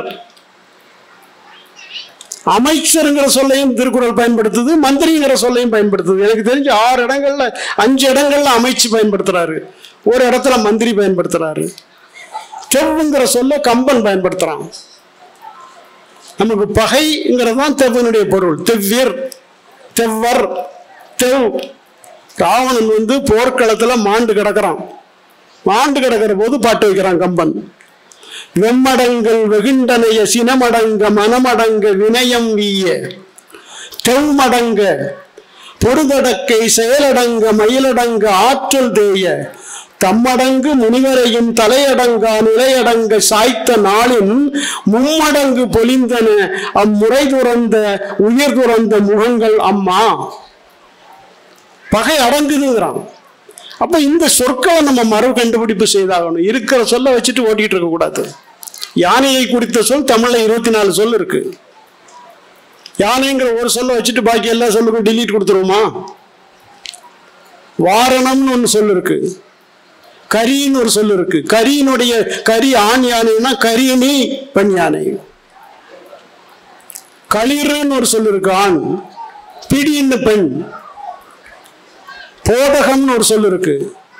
அமைச்சருங்கிற சொல்லையும் திருக்குறள் பயன்படுத்துது மந்திரிங்கிற சொல்லையும் பயன்படுத்துது எனக்கு தெரிஞ்சு ஆறு இடங்கள்ல அஞ்சு இடங்கள்ல அமைச்சு பயன்படுத்துறாரு ஒரு இடத்துல மந்திரி பயன்படுத்துறாரு தெவ்வுங்கிற சொல்ல கம்பன் பயன்படுத்துறான் நமக்கு பகைங்கிறது தான் தெவ்வனுடைய பொருள் தெவ்வியர் தெவ்வர் தெவ் ராவணன் வந்து போர்க்களத்துல மாண்டு கிடக்குறான் மாண்டு கிடக்கிற போது பாட்டு வைக்கிறான் கம்பன் வெம்மடங்கள் வெகுண்டனைய சினமடங்க மனமடங்க வினயம் வீய தெவ்மடங்க பொருதடக்கை செயலடங்க மயிலடங்க ஆற்றல் தேய தம்மடங்கு முனிவரையும் தலையடங்கா நிலையடங்க சாய்த்த நாளின் மும்மடங்கு பொலிந்தன அம்முறை துறந்த உயிர் துறந்த முகங்கள் அம்மா பகை அடங்குதுங்கிறான் அப்ப இந்த சொற்களை நம்ம மறு கண்டுபிடிப்பு செய்தாகணும் இருக்கிற சொல்ல வச்சுட்டு ஓட்டிட்டு இருக்க கூடாது யானையை குறித்த சொல் தமிழ்ல இருபத்தி நாலு சொல் இருக்கு யானைங்கிற ஒரு சொல்ல வச்சுட்டு பாக்கி எல்லா சொல்லுக்கும் delete கொடுத்துருவோமா வாரணம்னு ஒன்று சொல் இருக்கு கரின்னு ஒரு சொல் இருக்கு கரியினுடைய கரி ஆண் யானைன்னா கரியணி பெண் யானை களிறுன்னு ஒரு சொல் இருக்கு ஆண் பிடின்னு பெண் போதகம்னு ஒரு சொல் இருக்கு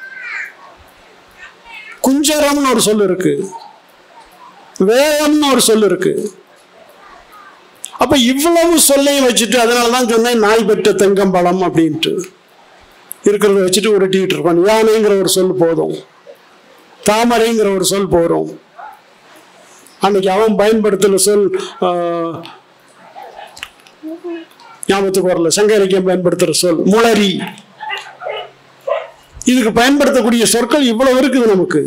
குஞ்சரம்னு ஒரு சொல் இருக்கு வேகம்னு ஒரு சொல் இருக்கு அப்ப இவ்வளவு சொல்லையும் வச்சுட்டு அதனால தான் சொன்னேன் நாய் பெற்ற தெங்கம்பழம் அப்படின்ட்டு இருக்கிறத வச்சுட்டு உருட்டிக்கிட்டு இருக்கோம் யானைங்கிற ஒரு சொல் போதும் தாமரைங்கிற ஒரு சொல் போதும் அன்னைக்கு அவன் பயன்படுத்தின சொல் ஆஹ், ஞாபகத்துக்கு வரல சங்க இலக்கியம் பயன்படுத்துற சொல் முளரி இதுக்கு பயன்படுத்தக்கூடிய சொற்கள் இவ்வளவு இருக்குது நமக்கு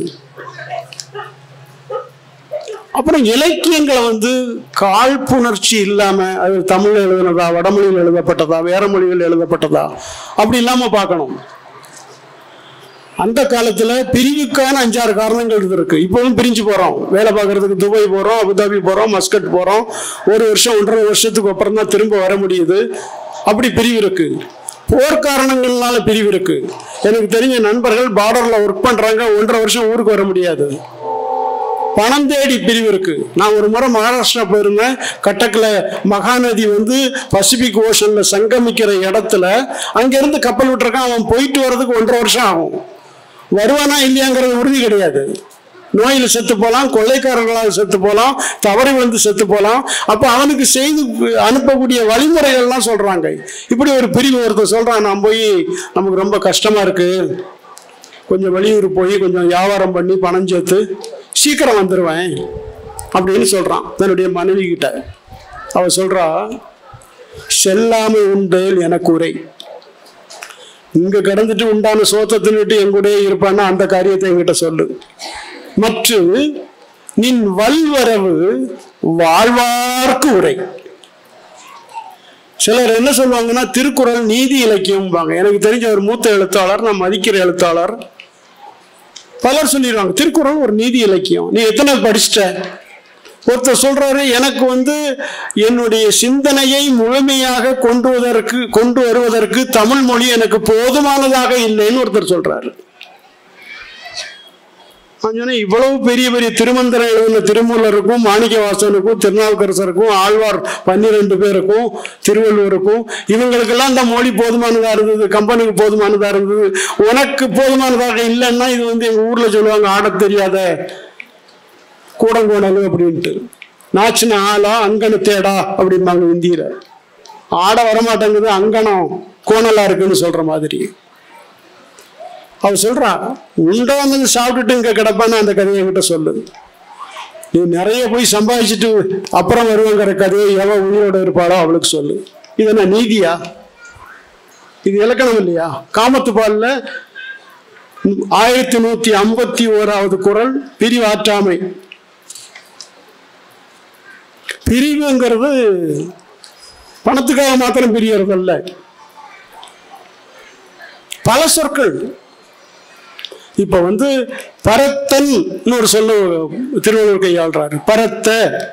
அப்புறம் இலக்கியங்களை வந்து காழ்ப்புணர்ச்சி இல்லாம அது தமிழ்ல எழுதுனதா வடமொழியில் எழுதப்பட்டதா வேற மொழிகள் எழுதப்பட்டதா அப்படி இல்லாம பார்க்கணும் அந்த காலத்துல பிரிவுக்கான அஞ்சாறு காரணங்கள் இருக்கு இப்பவும் பிரிஞ்சு போறோம் வேலை பார்க்கறதுக்கு துபாய் போறோம் அபுதாபி போறோம் மஸ்கட் போறோம் ஒரு வருஷம் ஒன்றரை வருஷத்துக்கு அப்புறம் தான் திரும்ப வர முடியுது அப்படி பிரிவு இருக்கு போர் காரணங்கள்னால பிரிவு இருக்கு எனக்கு தெரிஞ்ச நண்பர்கள் பார்டர்ல ஒர்க் பண்றாங்க ஒன்றரை வருஷம் ஊருக்கு வர முடியாது பணம் தேடி பிரிவு இருக்கு நான் ஒரு முறை மகாராஷ்டிரா போயிருந்தேன் கட்டக்கில் மகாநதி வந்து பசிபிக் ஓஷன்ல சங்கமிக்கிற இடத்துல அங்கிருந்து கப்பல் விட்டுருக்கான் அவன் போயிட்டு வர்றதுக்கு ஒன்றரை வருஷம் ஆகும் வருவானா இல்லையாங்கிறது உறுதி கிடையாது நோயில் செத்து போகலாம் கொள்ளைக்காரர்களால் செத்து போகலாம் தவறி வந்து செத்து போகலாம் அப்போ அவனுக்கு செய்து அனுப்பக்கூடிய வழிமுறைகள்லாம் சொல்றாங்க இப்படி ஒரு பிரிவு ஒருத்தர் சொல்றான் நான் போய் நமக்கு ரொம்ப கஷ்டமா இருக்கு கொஞ்சம் வெளியூர் போய் கொஞ்சம் வியாபாரம் பண்ணி பணம் சேர்த்து சீக்கிரம் வந்துடுவேன் அப்படின்னு சொல்றான் தன்னுடைய மனைவி கிட்ட அவ சொல்றா செல்லாமை உண்டேல் எனக்கு உரை இங்க கிடந்துட்டு உண்டான சோத்தை தின்னுட்டு எங்கூடயே இருப்பான்னா அந்த காரியத்தை என்கிட்ட சொல்லு மற்ற நின் வல்வரவு வாழ்வார்க்கு உரை சிலர் என்ன சொல்லுவாங்கன்னா திருக்குறள் நீதி இலக்கியம்பாங்க எனக்கு தெரிஞ்ச ஒரு மூத்த எழுத்தாளர் நான் மதிக்கிற எழுத்தாளர் பலர் சொல்லிடுவாங்க திருக்குறள் ஒரு நீதி இலக்கியம் நீ எத்தனை படிச்சிட்ட ஒருத்தர் சொல்றாரு எனக்கு வந்து என்னுடைய சிந்தனையை முழுமையாக கொண்டு வருவதற்கு கொண்டு வருவதற்கு தமிழ் மொழி எனக்கு போதுமானதாக இல்லைன்னு ஒருத்தர் சொல்றாரு நான் சொன்னேன் இவ்வளவு பெரிய பெரிய திருமந்திரம் எழுதின திருமூலருக்கும் மாணிக்கவாசனுக்கும் திருநாவுக்கரசருக்கும் ஆழ்வார் பன்னிரெண்டு பேருக்கும் திருவள்ளுவருக்கும் இவங்களுக்கெல்லாம் இந்த மொழி போதுமானதா இருந்தது கம்பெனிக்கு போதுமானதா இருந்தது உனக்கு போதுமானதாக இல்லைன்னா இது வந்து எங்க ஊர்ல சொல்லுவாங்க ஆடத் தெரியாத கூடங்கோணலு அப்படின்ட்டு நாச்சின ஆளா அங்கன தேடா அப்படிம்பாங்க இந்தியில ஆட வரமாட்டேங்குது அங்கனம் கோணலா இருக்குன்னு சொல்ற மாதிரி அவ சொல்றா உண்டானது சாப்பிட்டுட்டு இங்க கிடப்பான்னு அந்த கதையை என்கிட்ட சொல்லு நீ நிறைய போய் சம்பாதிச்சுட்டு அப்புறம் வருவேங்கிற கதையை எவ உயிரோட இருப்பாளோ அவளுக்கு சொல்லு இது என்ன நீதியா இது இலக்கணம் இல்லையா காமத்து பால்ல ஆயிரத்தி நூத்தி ஐம்பத்தி ஓராவது குரல் பிரிவாற்றாமை பிரிவுங்கிறது பணத்துக்காக மாத்திரம் பிரியறது அல்ல பல சொற்கள் இப்ப வந்து பரத்தன் ஒரு சொல்லு திருவள்ளுவர் கையாள்றாரு பரத்த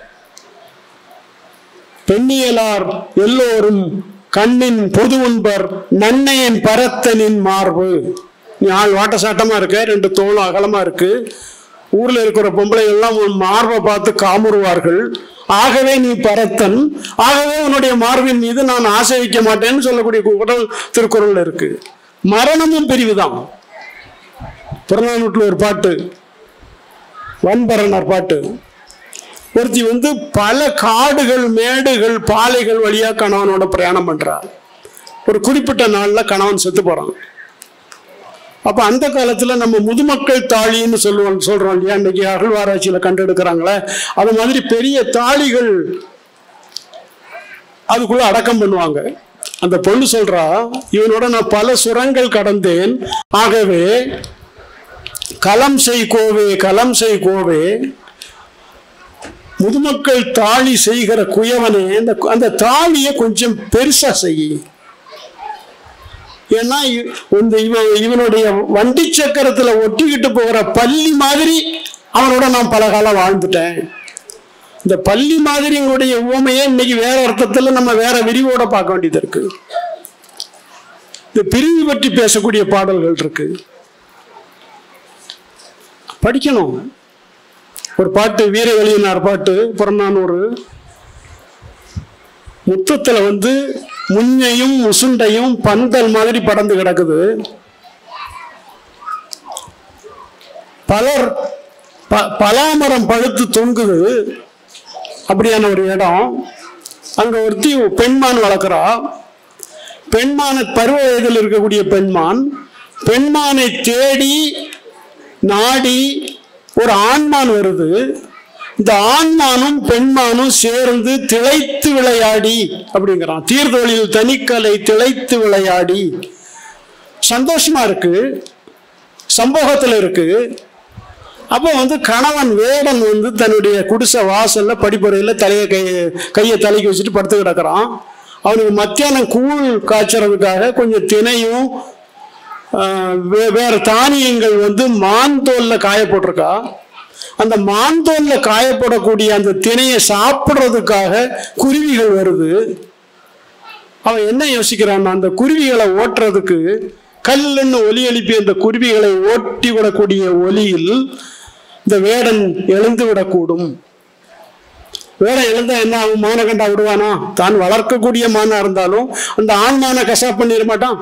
பெண்ணியலார் எல்லோரும் கண்ணின் பொது உண்பர் நன்னையின் பரத்தனின் மார்பு நீ ஆள் வாட்டசாட்டமா இருக்க ரெண்டு தோளும் அகலமா இருக்கு ஊர்ல இருக்கிற பொம்பளைகள் எல்லாம் உன் மார்பை பார்த்து காமுறுவார்கள் ஆகவே நீ பரத்தன் ஆகவே உன்னுடைய மார்பின் மீது நான் ஆசை வைக்க மாட்டேன்னு சொல்லக்கூடிய குரல் திருக்குறள் இருக்கு மரணமும் பிரிவுதான் புறநானூற்றில் ஒரு பாட்டு வன்பரணர் பாட்டு ஒருத்தி வந்து பல காடுகள் மேடுகள் பாலைகள் வழியா கணவனோட பிரயாணம் பண்றா ஒரு குறிப்பிட்ட நாள்ல கணவன் செத்து போறான் அப்ப அந்த காலத்துல நம்ம முதுமக்கள் தாழின்னு சொல்லுவோம் சொல்றோம் இல்லையா இன்னைக்கு அகழ்வாராய்ச்சியில கண்டெடுக்கிறாங்களே அது மாதிரி பெரிய தாழிகள் அதுக்குள்ள அடக்கம் பண்ணுவாங்க அந்த பொண்ணு சொல்றா இவனோட நான் பல சுரங்கள் கடந்தேன் ஆகவே களம் செய் கோவே களம் செய் கோவே முதுமக்கள் தாலி செய்கிற குயவனே அந்த அந்த தாலியை கொஞ்சம் பெருசா செய் ஏன்னா இ- இந்த இவன் இவனுடைய வண்டி சக்கரத்துல ஒட்டிக்கிட்டு போகிற பள்ளி மாதிரி அவனோட நான் பல காலம் வாழ்ந்துட்டேன் இந்த பள்ளி மாதிரிங்களுடைய உவமையை இன்னைக்கு வேற அர்த்தத்துல நம்ம வேற விரிவோட பார்க்க வேண்டியது இருக்கு இந்த பிரிவு பற்றி பேசக்கூடிய பாடல்கள் இருக்கு படிக்கணும் ஒரு பாட்டு வீர வெளியினார் பாட்டு புறநானூறு முத்தத்துல வந்து முன்னையும் முசுண்டையும் பந்தல் மாதிரி படர்ந்து கிடக்குது பலர் ப- பலாமரம் பழுத்து தொங்குது அப்படியான ஒரு இடம் அங்க ஒருத்தி பெண்மான் வளர்க்குறா பெண்மான பருவ வயதில் இருக்கக்கூடிய பெண்மான் பெண்மானை தேடி நாடி ஒரு ஆண்மான் வருது இந்த ஆண்மானும் பெண்மானும் சேர்ந்து திளைத்து விளையாடி அப்படிங்கிறான் தீர்தொழில் தனிக்கலை திளைத்து விளையாடி சந்தோஷமா இருக்கு சம்போகத்தில் இருக்கு அப்போ வந்து கணவன் வேடன் வந்து தன்னுடைய குடிசை வாசல்ல படிப்பறையில் தலையை கை கையை தலைக்கு வச்சுட்டு படுத்து கிடக்குறான் அவனுக்கு மத்தியானம் கூழ் காய்ச்சறதுக்காக கொஞ்சம் தினையும் ஆஹ், வே- வேற தானியங்கள் வந்து மாந்தோல்ல காய போட்டிருக்கா அந்த மாந்தோல்ல காயப்படக்கூடிய அந்த திணையை சாப்பிட்றதுக்காக குருவிகள் வருது அவன் என்ன யோசிக்கிறான் அந்த குருவிகளை ஓட்டுறதுக்கு கல்லுன்னு ஒலி எழுப்பி அந்த குருவிகளை ஓட்டி விடக்கூடிய ஒலியில் இந்த வேடன் எழுந்து விடக்கூடும் வேடன் எழுந்தா என்ன ஆகும் மான கண்டா விடுவானா தான் வளர்க்கக்கூடிய மானா இருந்தாலும் அந்த ஆண் மான கசாப் பண்ணிட மாட்டான்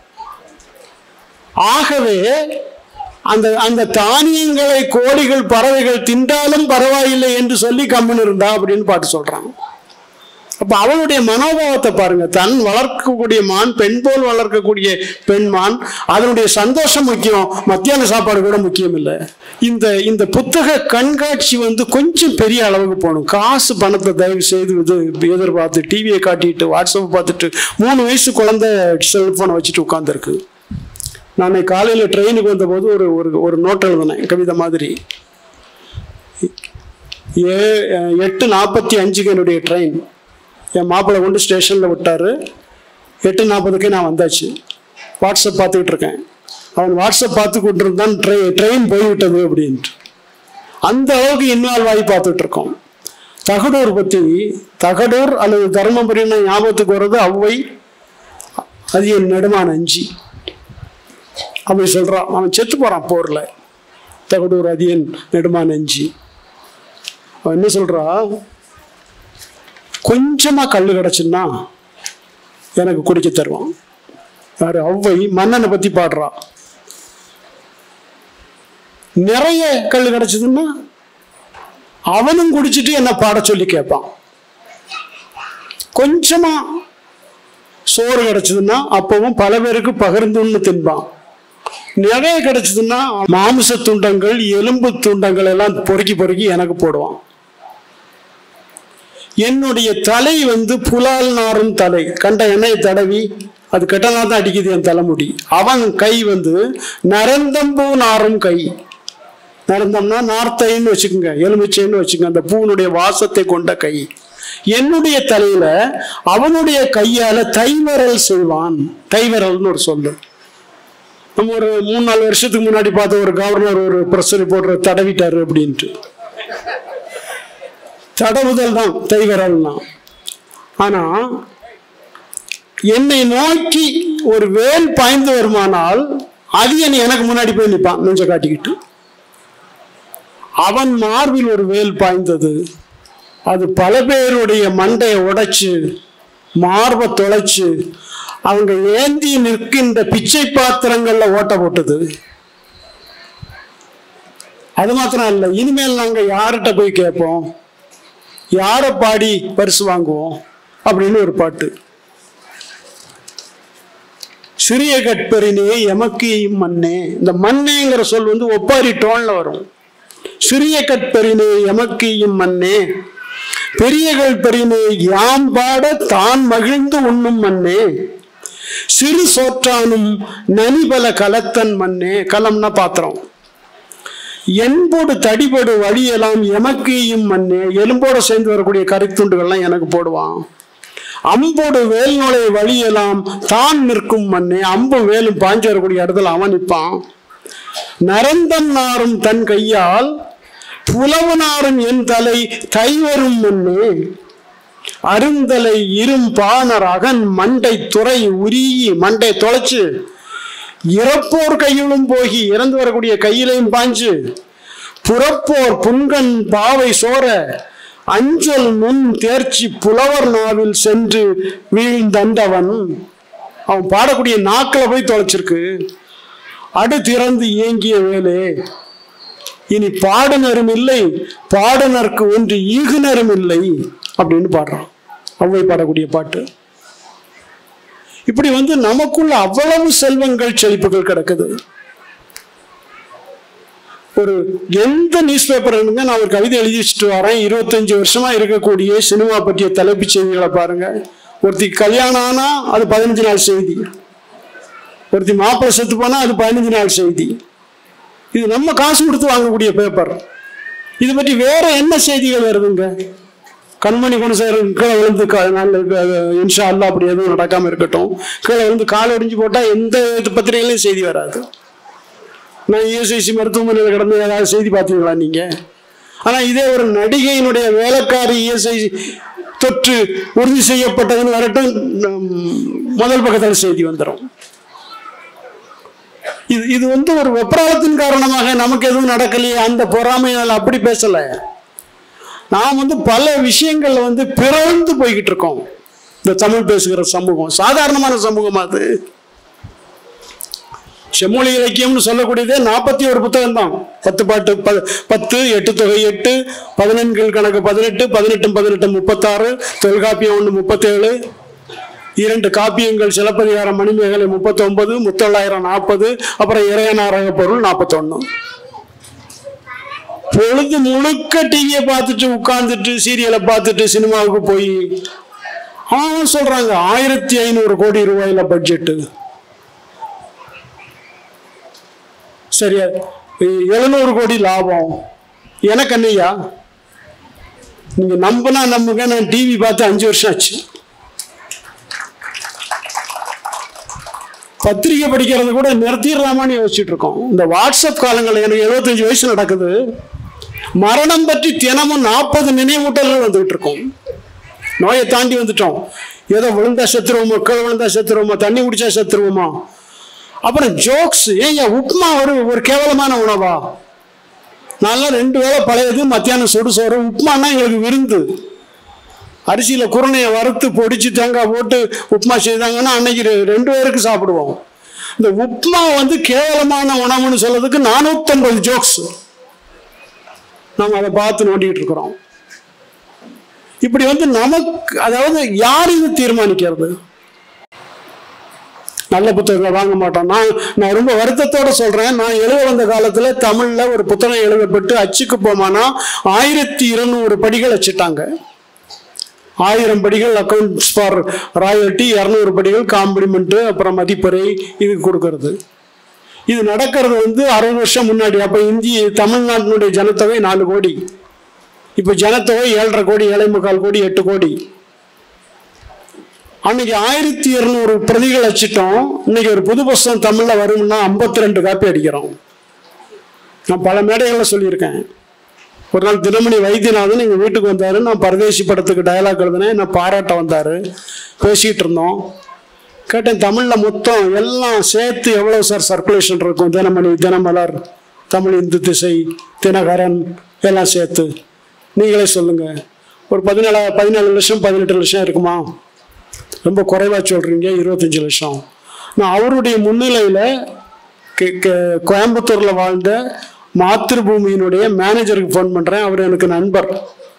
ஆகவே அந்த அந்த தானியங்களை கோழிகள் பறவைகள் தின்றாலும் பரவாயில்லை என்று சொல்லி கம்மன் இருந்தா அப்படின்னு பாட்டு சொல்றான் அப்ப அவனுடைய மனோபாவத்தை பாருங்க தன் வளர்க்கக்கூடிய மான் பெண் போல் வளர்க்கக்கூடிய பெண் மான் அதனுடைய சந்தோஷம் முக்கியம் மத்தியான சாப்பாடு கூட முக்கியம் இல்லை இந்த இந்த புத்தக கண்காட்சி வந்து கொஞ்சம் பெரிய அளவுக்கு போகணும் காசு பணத்தை தயவு செய்து இது எதிர்பார்த்து டிவியை காட்டிட்டு வாட்ஸ்அப் பார்த்துட்டு மூணு வயசு குழந்தை செல்போனை வச்சுட்டு உட்காந்துருக்கு நான் காலையில் ட்ரெயினுக்கு வந்தபோது ஒரு ஒரு ஒரு நோட் எழுதினேன் கவிதை மாதிரி ஏ எட்டு நாற்பத்தி அஞ்சுக்கு என்னுடைய ட்ரெயின் என் மாப்பிள்ளை கொண்டு ஸ்டேஷனில் விட்டார் எட்டு நாற்பதுக்கே நான் வந்தாச்சு வாட்ஸ்அப் பார்த்துக்கிட்டு இருக்கேன் அவன் வாட்ஸ்அப் பார்த்துக்கிட்டு இருந்தான் ட்ரெ ட்ரெயின் போய்விட்டது அப்படின்ட்டு அந்த அளவுக்கு இன்வால்வ் ஆகி பார்த்துட்டு இருக்கோம் தகடூர் பற்றி தகடூர் அல்லது தருமபுரின்னு ஞாபகத்துக்கு வர்றது ஔவை அது என் நெடுமான அஞ்சி அப்படி சொல்றான் அவன் செத்து போறான் போர்ல தகடூர் அதியன் நெடுமான அஞ்சி அவன் என்ன சொல்றா கொஞ்சமா கல் கிடச்சுன்னா எனக்கு குடிக்க தருவான் யாரு ஔவை மன்னனை பத்தி பாடுறா நிறைய கல் கிடைச்சதுன்னா அவனும் குடிச்சிட்டு என்ன பாட சொல்லி கேட்பான் கொஞ்சமா சோறு கிடைச்சதுன்னா அப்பவும் பல பேருக்கு பகிர்ந்துன்னு தின்பான் நிறைய கிடைச்சதுன்னா மாமிச துண்டங்கள் எலும்பு துண்டங்கள் எல்லாம் பொறுக்கி பொறுக்கி எனக்கு போடுவான் என்னுடைய தலை வந்து புலால் நாரும் தலை கண்ட எண்ணெயை தடவி அது கெட்டனா தான் அடிக்குது என் தலைமுடி அவன் கை வந்து நரந்தம்பூ நாரும் கை நரந்தம்னா நார்த்தைன்னு வச்சுக்கோங்க எலுமிச்சைன்னு வச்சுக்கோங்க அந்த பூனுடைய வாசத்தை கொண்ட கை என்னுடைய தலையில அவனுடைய கையால தைவரல் செய்வான் தைவரல்னு ஒரு சொல்லு நம்ம ஒரு மூணு நாலு வருஷத்துக்கு முன்னாடி பார்த்த ஒரு கவர்னர் ஒரு ப்ரெஸ் ரிப்போர்ட்டர் தடவிட்டாரு அப்படின்ட்டு தடவுதல் தான் தைவரல் தான் ஆனா என்னை நோக்கி ஒரு வேல் பாய்ந்து வருமானால் அது என்னை எனக்கு முன்னாடி போய் நிற்பான் நெஞ்ச காட்டிக்கிட்டு அவன் மார்பில் ஒரு வேல் பாய்ந்தது அது பல பேருடைய மண்டையை உடைச்சு மார்பை தொலைச்சு அவங்க ஏந்தி நிற்கின்ற பிச்சை பாத்திரங்கள்ல ஓட்ட போட்டது அது மாத்திரம் இல்லை இனிமேல் நாங்க யார்கிட்ட போய் கேட்போம் யாரை பாடி பரிசு வாங்குவோம் அப்படின்னு ஒரு பாட்டு சிறிய கட்பரினே எமக்கு மண்ணே இந்த மண்ணேங்கிற சொல் வந்து ஒப்பாரி டோன்ல வரும் சிறிய கட்பரினே எமக்கு மண்ணே பெரிய கட்பரினே யாம் பாட தான் மகிழ்ந்து உண்ணும் மண்ணே சிறு சோற்றானும் நனிபல கலத்தன் மண்ணே கலம்னா பாத்திரம் என்போடு தடிபடு வழியெல்லாம் எமக்கையும் மண்ணே எலும்போட சேர்ந்து வரக்கூடிய கரித்துண்டுகள்லாம் எனக்கு போடுவான் அம்போடு வேல் நுழை வழியெல்லாம் தான் நிற்கும் மண்ணே அம்பும் வேலும் பாஞ்சு வரக்கூடிய இடத்துல அவன் நிற்பான் நரந்தன் நாரும் தன் கையால் புலவனாரும் என் தலை கைவரும் மண்ணே அருந்தலை இரும் பாணர் அகன் மண்டை துறை உருகி மண்டை தொலைச்சு இறப்போர் கையிலும் போகி இறந்து வரக்கூடிய கையிலையும் பாஞ்சு புறப்போர் புன்கண் பாவை சோர அஞ்சல் முன் தேர்ச்சி புலவர் நாவில் சென்று வீழ்ந்தண்டவன் அவன் பாடக்கூடிய நாக்கில் போய் தொலைச்சிருக்கு அடு திறந்து இயங்கிய வேலே இனி பாடுனரும் இல்லை பாடுனருக்கு ஒன்று ஈகுனரும் இல்லை அப்படின்னு பாடுறான் அவ்வை பாடக்கூடிய பாட்டு இப்படி வந்து நமக்குள்ள அவ்வளவு செல்வங்கள் செழிப்புகள் கிடக்குது ஒரு எந்த நியூஸ் பேப்பர் நான் ஒரு கவிதை எழுதி வச்சுட்டு வரேன் இருபத்தஞ்சு வருஷமா இருக்கக்கூடிய சினிமா பற்றிய தலைப்புச் செய்திகளை பாருங்க ஒருத்தி கல்யாணம் ஆனா அது பதினஞ்சு நாள் செய்தி ஒருத்தி மாப்பிள்ளை செத்து போனா அது பதினஞ்சு நாள் செய்தி இது நம்ம காசு கொடுத்து வாங்கக்கூடிய பேப்பர் இது பற்றி வேற என்ன செய்திகள் வருதுங்க கண்மணி குணசேகரன் கீழே விழுந்து கா- நல்ல க- இன்ஷா அல்லா அப்படி எதுவும் நடக்காம இருக்கட்டும் கீழே விழுந்து கால் ஒடிஞ்சு போட்டா எந்த இது பத்திரிகையிலையும் செய்தி வராது நான் இஎஸ்ஐசி மருத்துவமனையில் கிடந்து ஏதாவது செய்தி பார்த்தீங்களா நீங்க ஆனா இதே ஒரு நடிகையினுடைய வேலைக்காரி இஎஸ்ஐ தொற்று உறுதி செய்யப்பட்டதுன்னு வரட்டும் நம் முதல் பக்கத்தில் செய்தி வந்துடும் இது இது வந்து ஒரு வெப்பராளத்தின் காரணமாக நமக்கு எதுவும் நடக்கலையே அந்த பொறாமையால் அப்படி பேசல நாம் வந்து பல விஷயங்கள்ல வந்து பிறந்து போய்கிட்டு இருக்கோம் இந்த தமிழ் பேசுகிற சமூகம் சாதாரணமான சமூகம் அது செம்மொழி இலக்கியம்னு சொல்லக்கூடியதே நாற்பத்தி ஒரு புத்தகம் தான் பத்து பாட்டு ப- பத்து எட்டு தொகை எட்டு பதினெண்கள் கணக்கு பதினெட்டு பதினெட்டும் பதினெட்டு முப்பத்தாறு தொல்காப்பியம் ஒன்று முப்பத்தேழு இரண்டு காப்பியங்கள் சிலப்பதிகாரம் மணிமேகலை முப்பத்தொன்பது முத்தொள்ளாயிரம் நாற்பது அப்புறம் இறையனாரக பொருள் நாற்பத்தொன்னு பொழுது முழுக்க டிவியை பார்த்துட்டு உட்கார்ந்துட்டு சீரியலை பார்த்துட்டு சினிமாவுக்கு போய் அவன் சொல்றாங்க ஆயிரத்தி ஐநூறு கோடி ரூபாயில பட்ஜெட்டு சரியா எழுநூறு கோடி லாபம் எனக்கு என்னய்யா நீங்க நம்பினா நம்புங்க நான் டிவி பார்த்து அஞ்சு வருஷம் ஆச்சு பத்திரிகை படிக்கிறது கூட நிறுத்திடலாமான்னு யோசிச்சுட்டு இருக்கோம் இந்த வாட்ஸ்அப் காலங்கள் எனக்கு எழுபத்தஞ்சு வயசு நடக்குது மரணம் பற்றி தினமும் நாற்பது நினைவூட்டல்கள் வந்துகிட்டு இருக்கோம் நோயை தாண்டி வந்துட்டோம் ஏதோ விழுந்தா செத்துருவோமா கீழே விழுந்தா செத்துருவோமா தண்ணி குடிச்சா செத்துருவோமா அப்புறம் ஜோக்ஸ் ஏன் உப்புமா ஒரு ஒரு கேவலமான உணவா நல்லா ரெண்டு வேளை பழையது மத்தியானம் சுடு சோறு உப்புமானா எங்களுக்கு விருந்து அரிசியில் குருணையை வறுத்து பொடிச்சு தேங்காய் போட்டு உப்புமா செய்தாங்கன்னா அன்னைக்கு ரெ- ரெண்டு பேருக்கு சாப்பிடுவோம் இந்த உப்புமா வந்து கேவலமான உணவுன்னு சொல்றதுக்கு நானூற்றம்பது ஜோக்ஸ் நம்ம அதை பார்த்து நோண்டிக்கிட்டு இருக்கிறோம் இப்படி வந்து நமக்கு அதாவது யார் இது தீர்மானிக்கிறது நல்ல புத்தகங்களை வாங்க மாட்டோம் நான் நான் ரொம்ப வருத்தத்தோட சொல்றேன் நான் எழுத வந்த காலத்துல தமிழ்ல ஒரு புத்தகம் எழுதப்பட்டு அச்சுக்கு போமானா ஆயிரத்தி இருநூறு படிகள் வச்சுட்டாங்க ஆயிரம் படிகள் அக்கௌண்ட்ஸ் ஃபார் ராயல்ட்டி இரநூறு படிகள் காம்ப்ளிமெண்ட்டு அப்புறம் மதிப்பறை இது கொடுக்கறது இது நடக்கிறது வந்து அறுபது வருஷம் முன்னாடி அப்போ இந்திய தமிழ்நாட்டினுடைய ஜனத்தொகை நாலு கோடி இப்போ ஜனத்தொகை ஏழரை கோடி ஏழை முக்கால் கோடி எட்டு கோடி அன்னைக்கு ஆயிரத்தி இருநூறு பிரதிகள் வச்சுட்டோம் இன்னைக்கு ஒரு புது புஸ்தகம் தமிழ்ல வரும்னா ஐம்பத்தி ரெண்டு காப்பி அடிக்கிறோம் நான் பல மேடைகளில் சொல்லியிருக்கேன் ஒரு நாள் தினமணி வைத்தியநாதன் எங்கள் வீட்டுக்கு வந்தார் நான் பரதேசி படத்துக்கு டயலாக் எழுதினேன் என்ன பாராட்ட வந்தார் பேசிகிட்டு இருந்தோம் கேட்டேன் தமிழில் மொத்தம் எல்லாம் சேர்த்து எவ்வளோ சார் சர்க்குலேஷன் இருக்கும் தினமணி தினமலர் தமிழ் இந்து திசை தினகரன் எல்லாம் சேர்த்து நீங்களே சொல்லுங்கள் ஒரு பதினேழு பதினேழு லட்சம் பதினெட்டு லட்சம் இருக்குமா ரொம்ப குறைவாக சொல்கிறீங்க இருபத்தஞ்சி லட்சம் நான் அவருடைய முன்னிலையில் கோயம்புத்தூரில் வாழ்ந்த மாத்திருபூமியினுடைய மேனேஜருக்கு ஃபோன் பண்ணுறேன் அவர் எனக்கு நண்பர்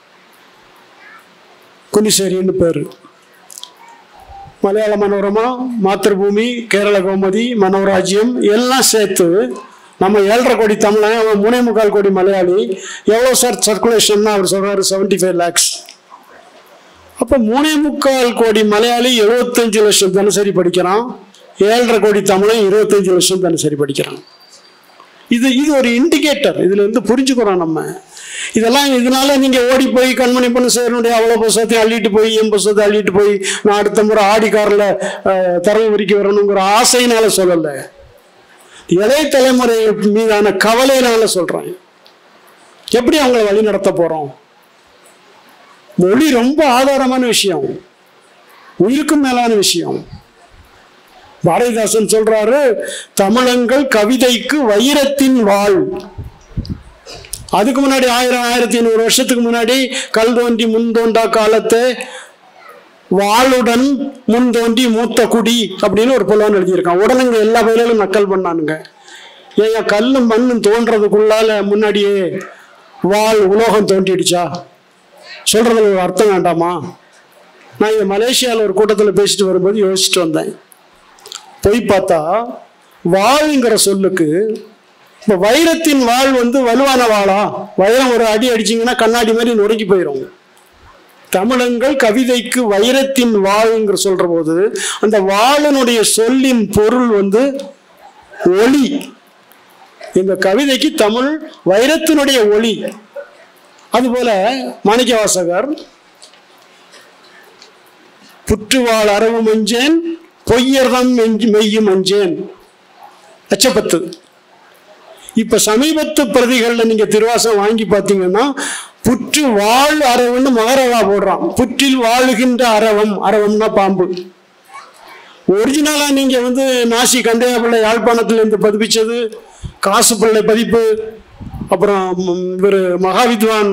குனிசேரின்னு பேர் மலையாள மனோரமா மாத்திருபூமி கேரள கோமதி மனோராஜ்யம் எல்லாம் சேர்த்து நம்ம ஏழரை கோடி தமிழன் அவன் மூணே முக்கால் கோடி மலையாளி எவ்வளோ சார் சர்க்குலேஷன் அவர் சொல்றாரு செவன்டி ஃபைவ் லேக்ஸ் அப்போ மூணே முக்கால் கோடி மலையாளி எழுபத்தஞ்சு லட்சம் தினசரி படிக்கிறான் ஏழரை கோடி தமிழன் இருபத்தஞ்சு லட்சம் தினசரி படிக்கிறான் இது இது ஒரு இண்டிகேட்டர் இதுல இருந்து புரிஞ்சுக்கிறோம் நம்ம இதெல்லாம் இதனால நீங்க ஓடி போய் கண்மணி பொண்ணு சேரனுடைய அவ்வளோ புஸ்தகத்தையும் அள்ளிட்டு போய் என் புஸ்தகத்தை அள்ளிட்டு போய் நான் அடுத்த முறை ஆடி காரில் தரவு விரிக்க வரணுங்கிற ஆசையினால சொல்லலை இளைய தலைமுறை மீதான கவலையினால சொல்றேன் எப்படி அவங்கள வழி நடத்த போறோம் மொழி ரொம்ப ஆதாரமான விஷயம் உயிருக்கும் மேலான விஷயம் பாரதிதாசன் சொல்றாரு தமிழங்கள் கவிதைக்கு வைரத்தின் வாழ் அதுக்கு முன்னாடி ஆயிரம் ஆயிரத்தி ஐநூறு வருஷத்துக்கு முன்னாடி கல் தோன்றி முன் தோன்றா காலத்தை வாளுடன் முன் தோன்றி மூத்த குடி அப்படின்னு ஒரு புலவன் எழுதியிருக்கான் உடனே எல்லா பயிலும் நக்கல் பண்ணானுங்க ஏன் கல்லும் மண்ணும் தோன்றதுக்குள்ளால முன்னாடியே வாள் உலோகம் தோன்றிடுச்சா சொல்றதுல ஒரு அர்த்தம் வேண்டாமா நான் இங்க மலேசியாவில் ஒரு கூட்டத்தில் பேசிட்டு வரும்போது யோசிச்சுட்டு வந்தேன் போய் பார்த்தா வாளுங்கிற சொல்லுக்கு இப்போ வைரத்தின் வாள் வந்து வலுவான வாளா வைரம் ஒரு அடி அடிச்சிங்கன்னா கண்ணாடி மாதிரி நொறுங்கி போயிடும் தமிழங்கள் கவிதைக்கு வைரத்தின் வாள்ங்கிற சொல்ற போது அந்த வாளினுடைய சொல்லின் பொருள் வந்து ஒளி இந்த கவிதைக்கு தமிழ் வைரத்தினுடைய ஒளி அதுபோல மாணிக்கவாசகர் புற்றுவாள் அரவு மஞ்சேன் பொய்யர்தம் மெய்யும் மஞ்சேன் அச்சப்பத்து இப்ப சமீபத்து பிரதிகள்ல நீங்க திருவாசம் வாங்கி பார்த்தீங்கன்னா புற்று வாழ் அரவன்னு மகரவா போடுறான் புற்றில் வாழுகின்ற அரவம் அரவம்னா பாம்பு ஒரிஜினலா நீங்க வந்து நாசி கந்தையா பிள்ளை யாழ்ப்பாணத்துல இருந்து பதிப்பிச்சது காசு பிள்ளை பதிப்பு அப்புறம் இவர் மகாவித்வான்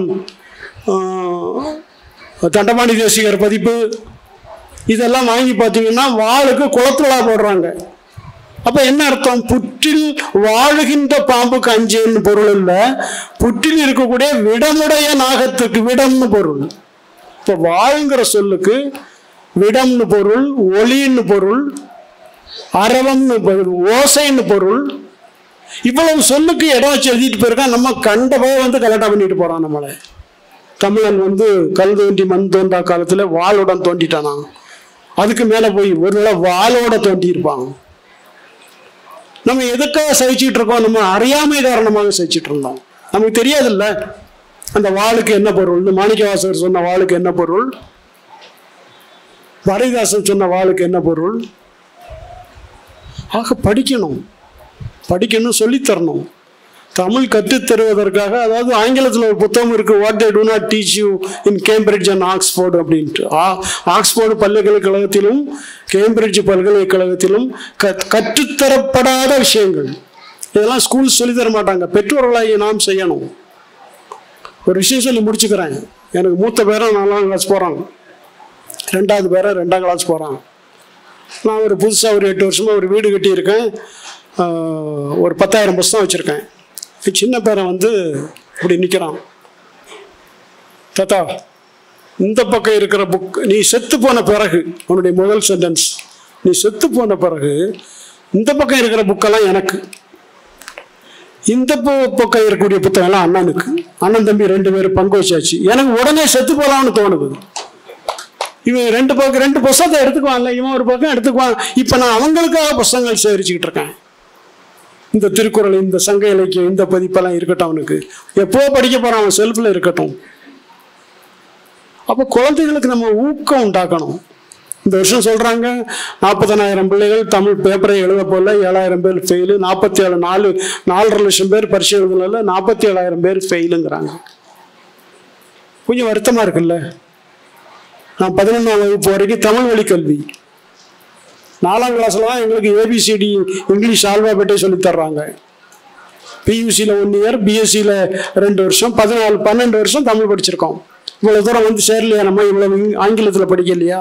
தண்டபாணி தேசிகர் பதிப்பு இதெல்லாம் வாங்கி பார்த்தீங்கன்னா வாளுக்கு குளத்துலா போடுறாங்க அப்ப என்ன அர்த்தம் புற்றில் வாழுகின்ற பாம்புக்கு அஞ்சேன்னு பொருள் இல்லை புற்றில் இருக்கக்கூடிய விடமுடைய நாகத்துக்கு விடம்னு பொருள் இப்போ வாழுங்கிற சொல்லுக்கு விடம்னு பொருள் ஒளின்னு பொருள் அரவம்னு பொருள் ஓசைன்னு பொருள் இவ்வளவு சொல்லுக்கு இடம் வச்சு எழுதிட்டு போயிருக்கான் நம்ம கண்டபோ வந்து கலட்டா பண்ணிட்டு போறான் நம்மளை தமிழன் வந்து கல் தோண்டி மண் தோன்றா காலத்துல வாளுடன் தோண்டிட்டானா அதுக்கு மேல போய் ஒரு வாளோட தோண்டி இருப்பான் நம்ம எதுக்காக சகிச்சுட்டு இருக்கோம் நம்ம அறியாமை காரணமாக சகிச்சுட்டு இருந்தோம் நமக்கு தெரியாதுல்ல அந்த வாளுக்கு என்ன பொருள் மாணிக்கவாசகர் சொன்ன வாளுக்கு என்ன பொருள் பாரதிதாசன் சொன்ன வாளுக்கு என்ன பொருள் ஆக படிக்கணும் படிக்கணும் சொல்லித்தரணும் தமிழ் கற்றுத் தருவதற்காக அதாவது ஆங்கிலத்தில் ஒரு புத்தகம் இருக்கு what they do not teach you in Cambridge and Oxford அப்படின்ட்டு ஆ- ஆக்ஸ்போர்டு பல்கலைக்கழகத்திலும் கேம்பிரிட்ஜ் பல்கலைக்கழகத்திலும் க கற்றுத்தரப்படாத விஷயங்கள் இதெல்லாம் ஸ்கூல் சொல்லித் தர மாட்டாங்க பெற்றோர்களாகி நாம் செய்யணும் ஒரு விஷயம் சொல்லி முடிச்சுக்கிறேன் எனக்கு மூத்த பேரன் நாலாம் கிளாஸ் போகிறாங்க ரெண்டாவது பேரன் ரெண்டாம் கிளாஸ் போகிறான் நான் ஒரு புதுசாக ஒரு எட்டு வருஷமாக ஒரு வீடு கட்டியிருக்கேன் ஆஹ், ஒரு பத்தாயிரம் புஸ்தகம் வச்சுருக்கேன் சின்ன பேரன் வந்து இப்படி நிற்கிறான் தாத்தா இந்த பக்கம் இருக்கிற புக் நீ செத்து போன பிறகு உன்னுடைய முதல் சென்டென்ஸ் நீ செத்து போன பிறகு இந்த பக்கம் இருக்கிற புக்கெல்லாம் எனக்கு இந்த பு- பக்கம் இருக்கக்கூடிய புத்தகம்லாம் அண்ணனுக்கு அண்ணன் தம்பி ரெண்டு பேரும் பங்கு வச்சாச்சு எனக்கு உடனே செத்து போகலாம்னு தோணுது இவன் ரெண்டு பக்கம் ரெண்டு புஸ்தகத்தை எடுத்துக்குவான்ல இவன் ஒரு பக்கம் எடுத்துக்குவான் இப்போ நான் அவங்களுக்காக புஸ்தகங்கள் சேகரிச்சுக்கிட்டு இருக்கேன் இந்த திருக்குறள் இந்த சங்க இலக்கியம் இந்த பதிப்பெல்லாம் இருக்கட்டும் அவனுக்கு எப்போ படிக்க போறான் அவன் செல்ஃபில் இருக்கட்டும் அப்போ குழந்தைகளுக்கு நம்ம ஊக்கம் உண்டாக்கணும் இந்த வருஷம் சொல்றாங்க நாற்பதனாயிரம் பிள்ளைகள் தமிழ் பேப்பரை எழுத போல ஏழாயிரம் பேர் ஃபெயிலு நாற்பத்தி ஏழு நாலு நாலரை லட்சம் பேர் பரிசு எழுதுனால நாற்பத்தி ஏழாயிரம் பேர் ஃபெயிலுங்கிறாங்க கொஞ்சம் வருத்தமா இருக்குல்ல நான் பதினொன்றாம் வகுப்பு வரைக்கும் தமிழ் வழி கல்வி நாலாம் கிளாஸ்ல தான் எங்களுக்கு ஏபிசிடி இங்கிலீஷ் ஆல்பாபெட்டே சொல்லித் தர்றாங்க பியூசியில் ஒன் இயர் பிஎஸ்சியில் ரெண்டு வருஷம் பதினாலு பன்னெண்டு வருஷம் தமிழ் படிச்சிருக்கோம் இவ்வளோ தூரம் வந்து சேரலையா நம்ம இவ்வளோ ஆங்கிலத்தில் படிக்கலையா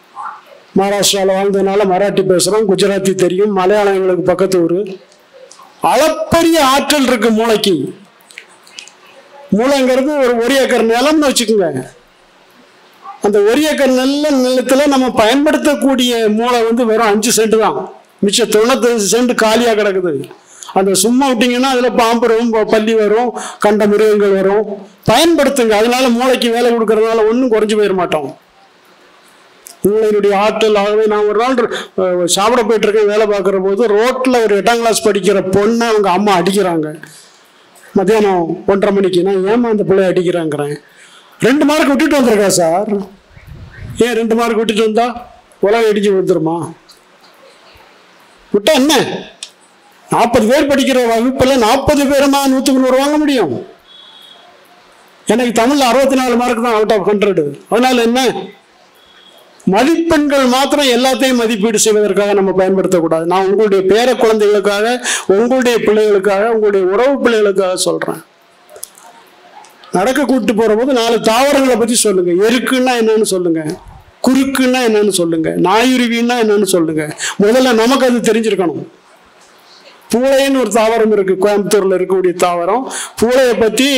மகாராஷ்டிராவில் வாழ்ந்ததுனால மராட்டி பேசுகிறோம் குஜராத்தி தெரியும் மலையாளம் எங்களுக்கு பக்கத்து ஊர் அளப்பரிய ஆற்றல் இருக்கு மூளைக்கு மூளைங்கிறது ஒரு ஒரு ஏக்கர் நிலம்னு வச்சுக்கோங்க அந்த ஒரு ஏக்கர் நெல்ல நிலத்துல நம்ம பயன்படுத்தக்கூடிய மூளை வந்து வெறும் அஞ்சு சென்ட் தான் மிச்சம் தொண்ணூத்தஞ்சு சென்ட் காலியாக கிடக்குது அந்த சும்மா விட்டீங்கன்னா அதில் பாம்பு வரும் ப- பல்லி வரும் கண்ட மிருகங்கள் வரும் பயன்படுத்துங்க அதனால மூளைக்கு வேலை கொடுக்கறதுனால ஒன்றும் குறைஞ்சு போயிட மாட்டோம் மூளையினுடைய ஆற்றல் ஆகவே நான் ஒரு நாள் அஹ், சாப்பிட போயிட்டு இருக்கேன் வேலை பார்க்குற போது ரோட்டில் ஒரு எட்டாம் கிளாஸ் படிக்கிற பொண்ணை அவங்க அம்மா அடிக்கிறாங்க மத்தியானம் ஒன்றரை மணிக்கு நான் ஏமா அந்த பிள்ளைய அடிக்கிறாங்கிறேன் ரெண்டு மார்க் விட்டுட்டு வந்திருக்கா சார் ஏன் ரெண்டு மார்க் விட்டுட்டு வந்தா உலகம் இடிஞ்சு விழுந்துருமா விட்டா என்ன நாற்பது பேர் படிக்கிற வகுப்பில் நாற்பது பேருமா நூற்றுக்கு நூறு வாங்க முடியும் எனக்கு தமிழ்ல அறுபத்தி நாலு மார்க் தான் அவுட் ஆஃப் ஹண்ட்ரடு அதனால என்ன மதிப்பெண்கள் மாத்திரம் எல்லாத்தையும் மதிப்பீடு செய்வதற்காக நம்ம பயன்படுத்தக்கூடாது நான் உங்களுடைய பேர குழந்தைகளுக்காக உங்களுடைய பிள்ளைகளுக்காக உங்களுடைய உறவு பிள்ளைகளுக்காக சொல்றேன் நடக்க கூட்டு போற போது நாலு தாவரங்களை பத்தி சொல்லுங்க எருக்குன்னா என்னன்னு சொல்லுங்க குறுக்குன்னா என்னன்னு சொல்லுங்க நாயுருவின்னா என்னன்னு சொல்லுங்க முதல்ல நமக்கு அது தெரிஞ்சிருக்கணும் பூளைன்னு ஒரு தாவரம் இருக்கு கோயம்புத்தூர்ல இருக்கக்கூடிய தாவரம் பூளையை பத்தி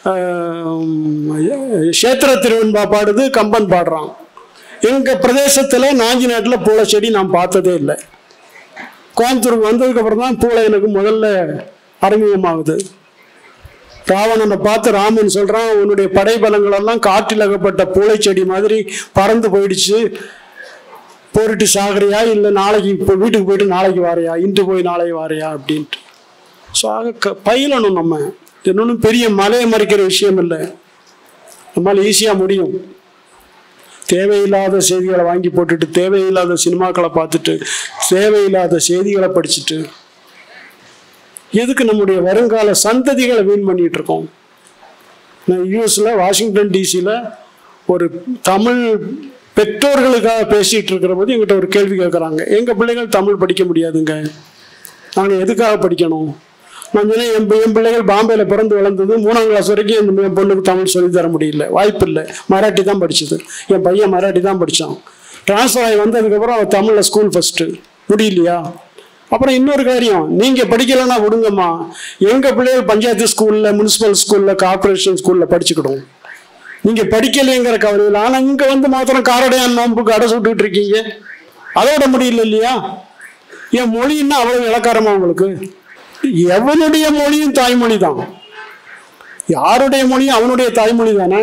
கஷேத்திர திருவன்பா பாடுது கம்பன் பாடுறான் எங்க பிரதேசத்துல நாஞ்சி நாட்டுல பூளை செடி நான் பார்த்ததே இல்லை கோயம்புத்தூருக்கு வந்ததுக்கு அப்புறம் தான் பூளை எனக்கு முதல்ல அறிமுகமாகுது ராவணனை பார்த்து ராமன் சொல்றான் உன்னுடைய படைபலங்கள் எல்லாம் காற்றில் அகப்பட்ட பூளை செடி மாதிரி பறந்து போயிடுச்சு போரிட்டு சாகுறியா இல்லை நாளைக்கு இப்போ வீட்டுக்கு போயிட்டு நாளைக்கு வாரியா இன்று போய் நாளைக்கு வாரியா அப்படின்ட்டு ஸோ ஆக க பயிலணும் நம்ம இது ஒன்றும் பெரிய மலையை மறிக்கிற விஷயம் இல்லை நம்மளால் ஈஸியாக முடியும் தேவையில்லாத செய்திகளை வாங்கி போட்டுட்டு தேவையில்லாத சினிமாக்களை பார்த்துட்டு தேவையில்லாத செய்திகளை படிச்சுட்டு எதுக்கு நம்முடைய வருங்கால சந்ததிகளை வீண் பண்ணிட்டு இருக்கோம் நான் யூஎஸ்ல வாஷிங்டன் டிசியில் ஒரு தமிழ் பெற்றோர்களுக்காக பேசிட்டு இருக்கிற போது எங்கிட்ட ஒரு கேள்வி கேட்குறாங்க எங்கள் பிள்ளைகள் தமிழ் படிக்க முடியாதுங்க நாங்கள் எதுக்காக படிக்கணும் நான் சொன்னேன் என் பி- என் பிள்ளைகள் பாம்பேயில் பிறந்து வளர்ந்தது மூணாம் கிளாஸ் வரைக்கும் என் என் பொண்ணுக்கு தமிழ் சொல்லி தர முடியல வாய்ப்பு இல்லை மராட்டி தான் படிச்சது என் பையன் மராட்டி தான் படித்தான் ட்ரான்ஸ்ஃபர் ஆகி வந்ததுக்கப்புறம் அவன் தமிழில் ஸ்கூல் ஃபஸ்ட்டு முடியலையா அப்புறம் இன்னொரு காரியம் நீங்கள் படிக்கலைன்னா விடுங்கம்மா எங்கள் பிள்ளைகள் பஞ்சாயத்து ஸ்கூலில் முனிசிபல் ஸ்கூலில் கார்ப்பரேஷன் ஸ்கூலில் படிச்சுக்கிடும் நீங்க படிக்கலைங்கிற கவலை இல்லை ஆனா இங்க வந்து மாத்திரம் காரடையான் நோம்புக்கு அடை சுட்டுட்டு இருக்கீங்க அதோட முடியல இல்லையா என் மொழின்னா அவ்வளவு இலக்காரமா உங்களுக்கு எவனுடைய மொழியும் தாய்மொழி தான் யாருடைய மொழியும் அவனுடைய தாய்மொழி தானே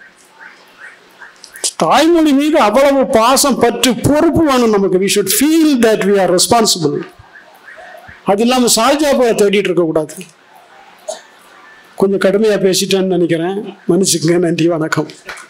தாய்மொழி மீது அவ்வளவு பாசம் பற்று பொறுப்பு வேணும் நமக்கு we should feel that we are responsible அது இல்லாமல் சால்ஜாபாவை தேடிட்டு இருக்கக்கூடாது கொஞ்சம் கடுமையாக பேசிட்டேன்னு நினைக்கிறேன் மன்னிச்சுக்கங்க நன்றி வணக்கம்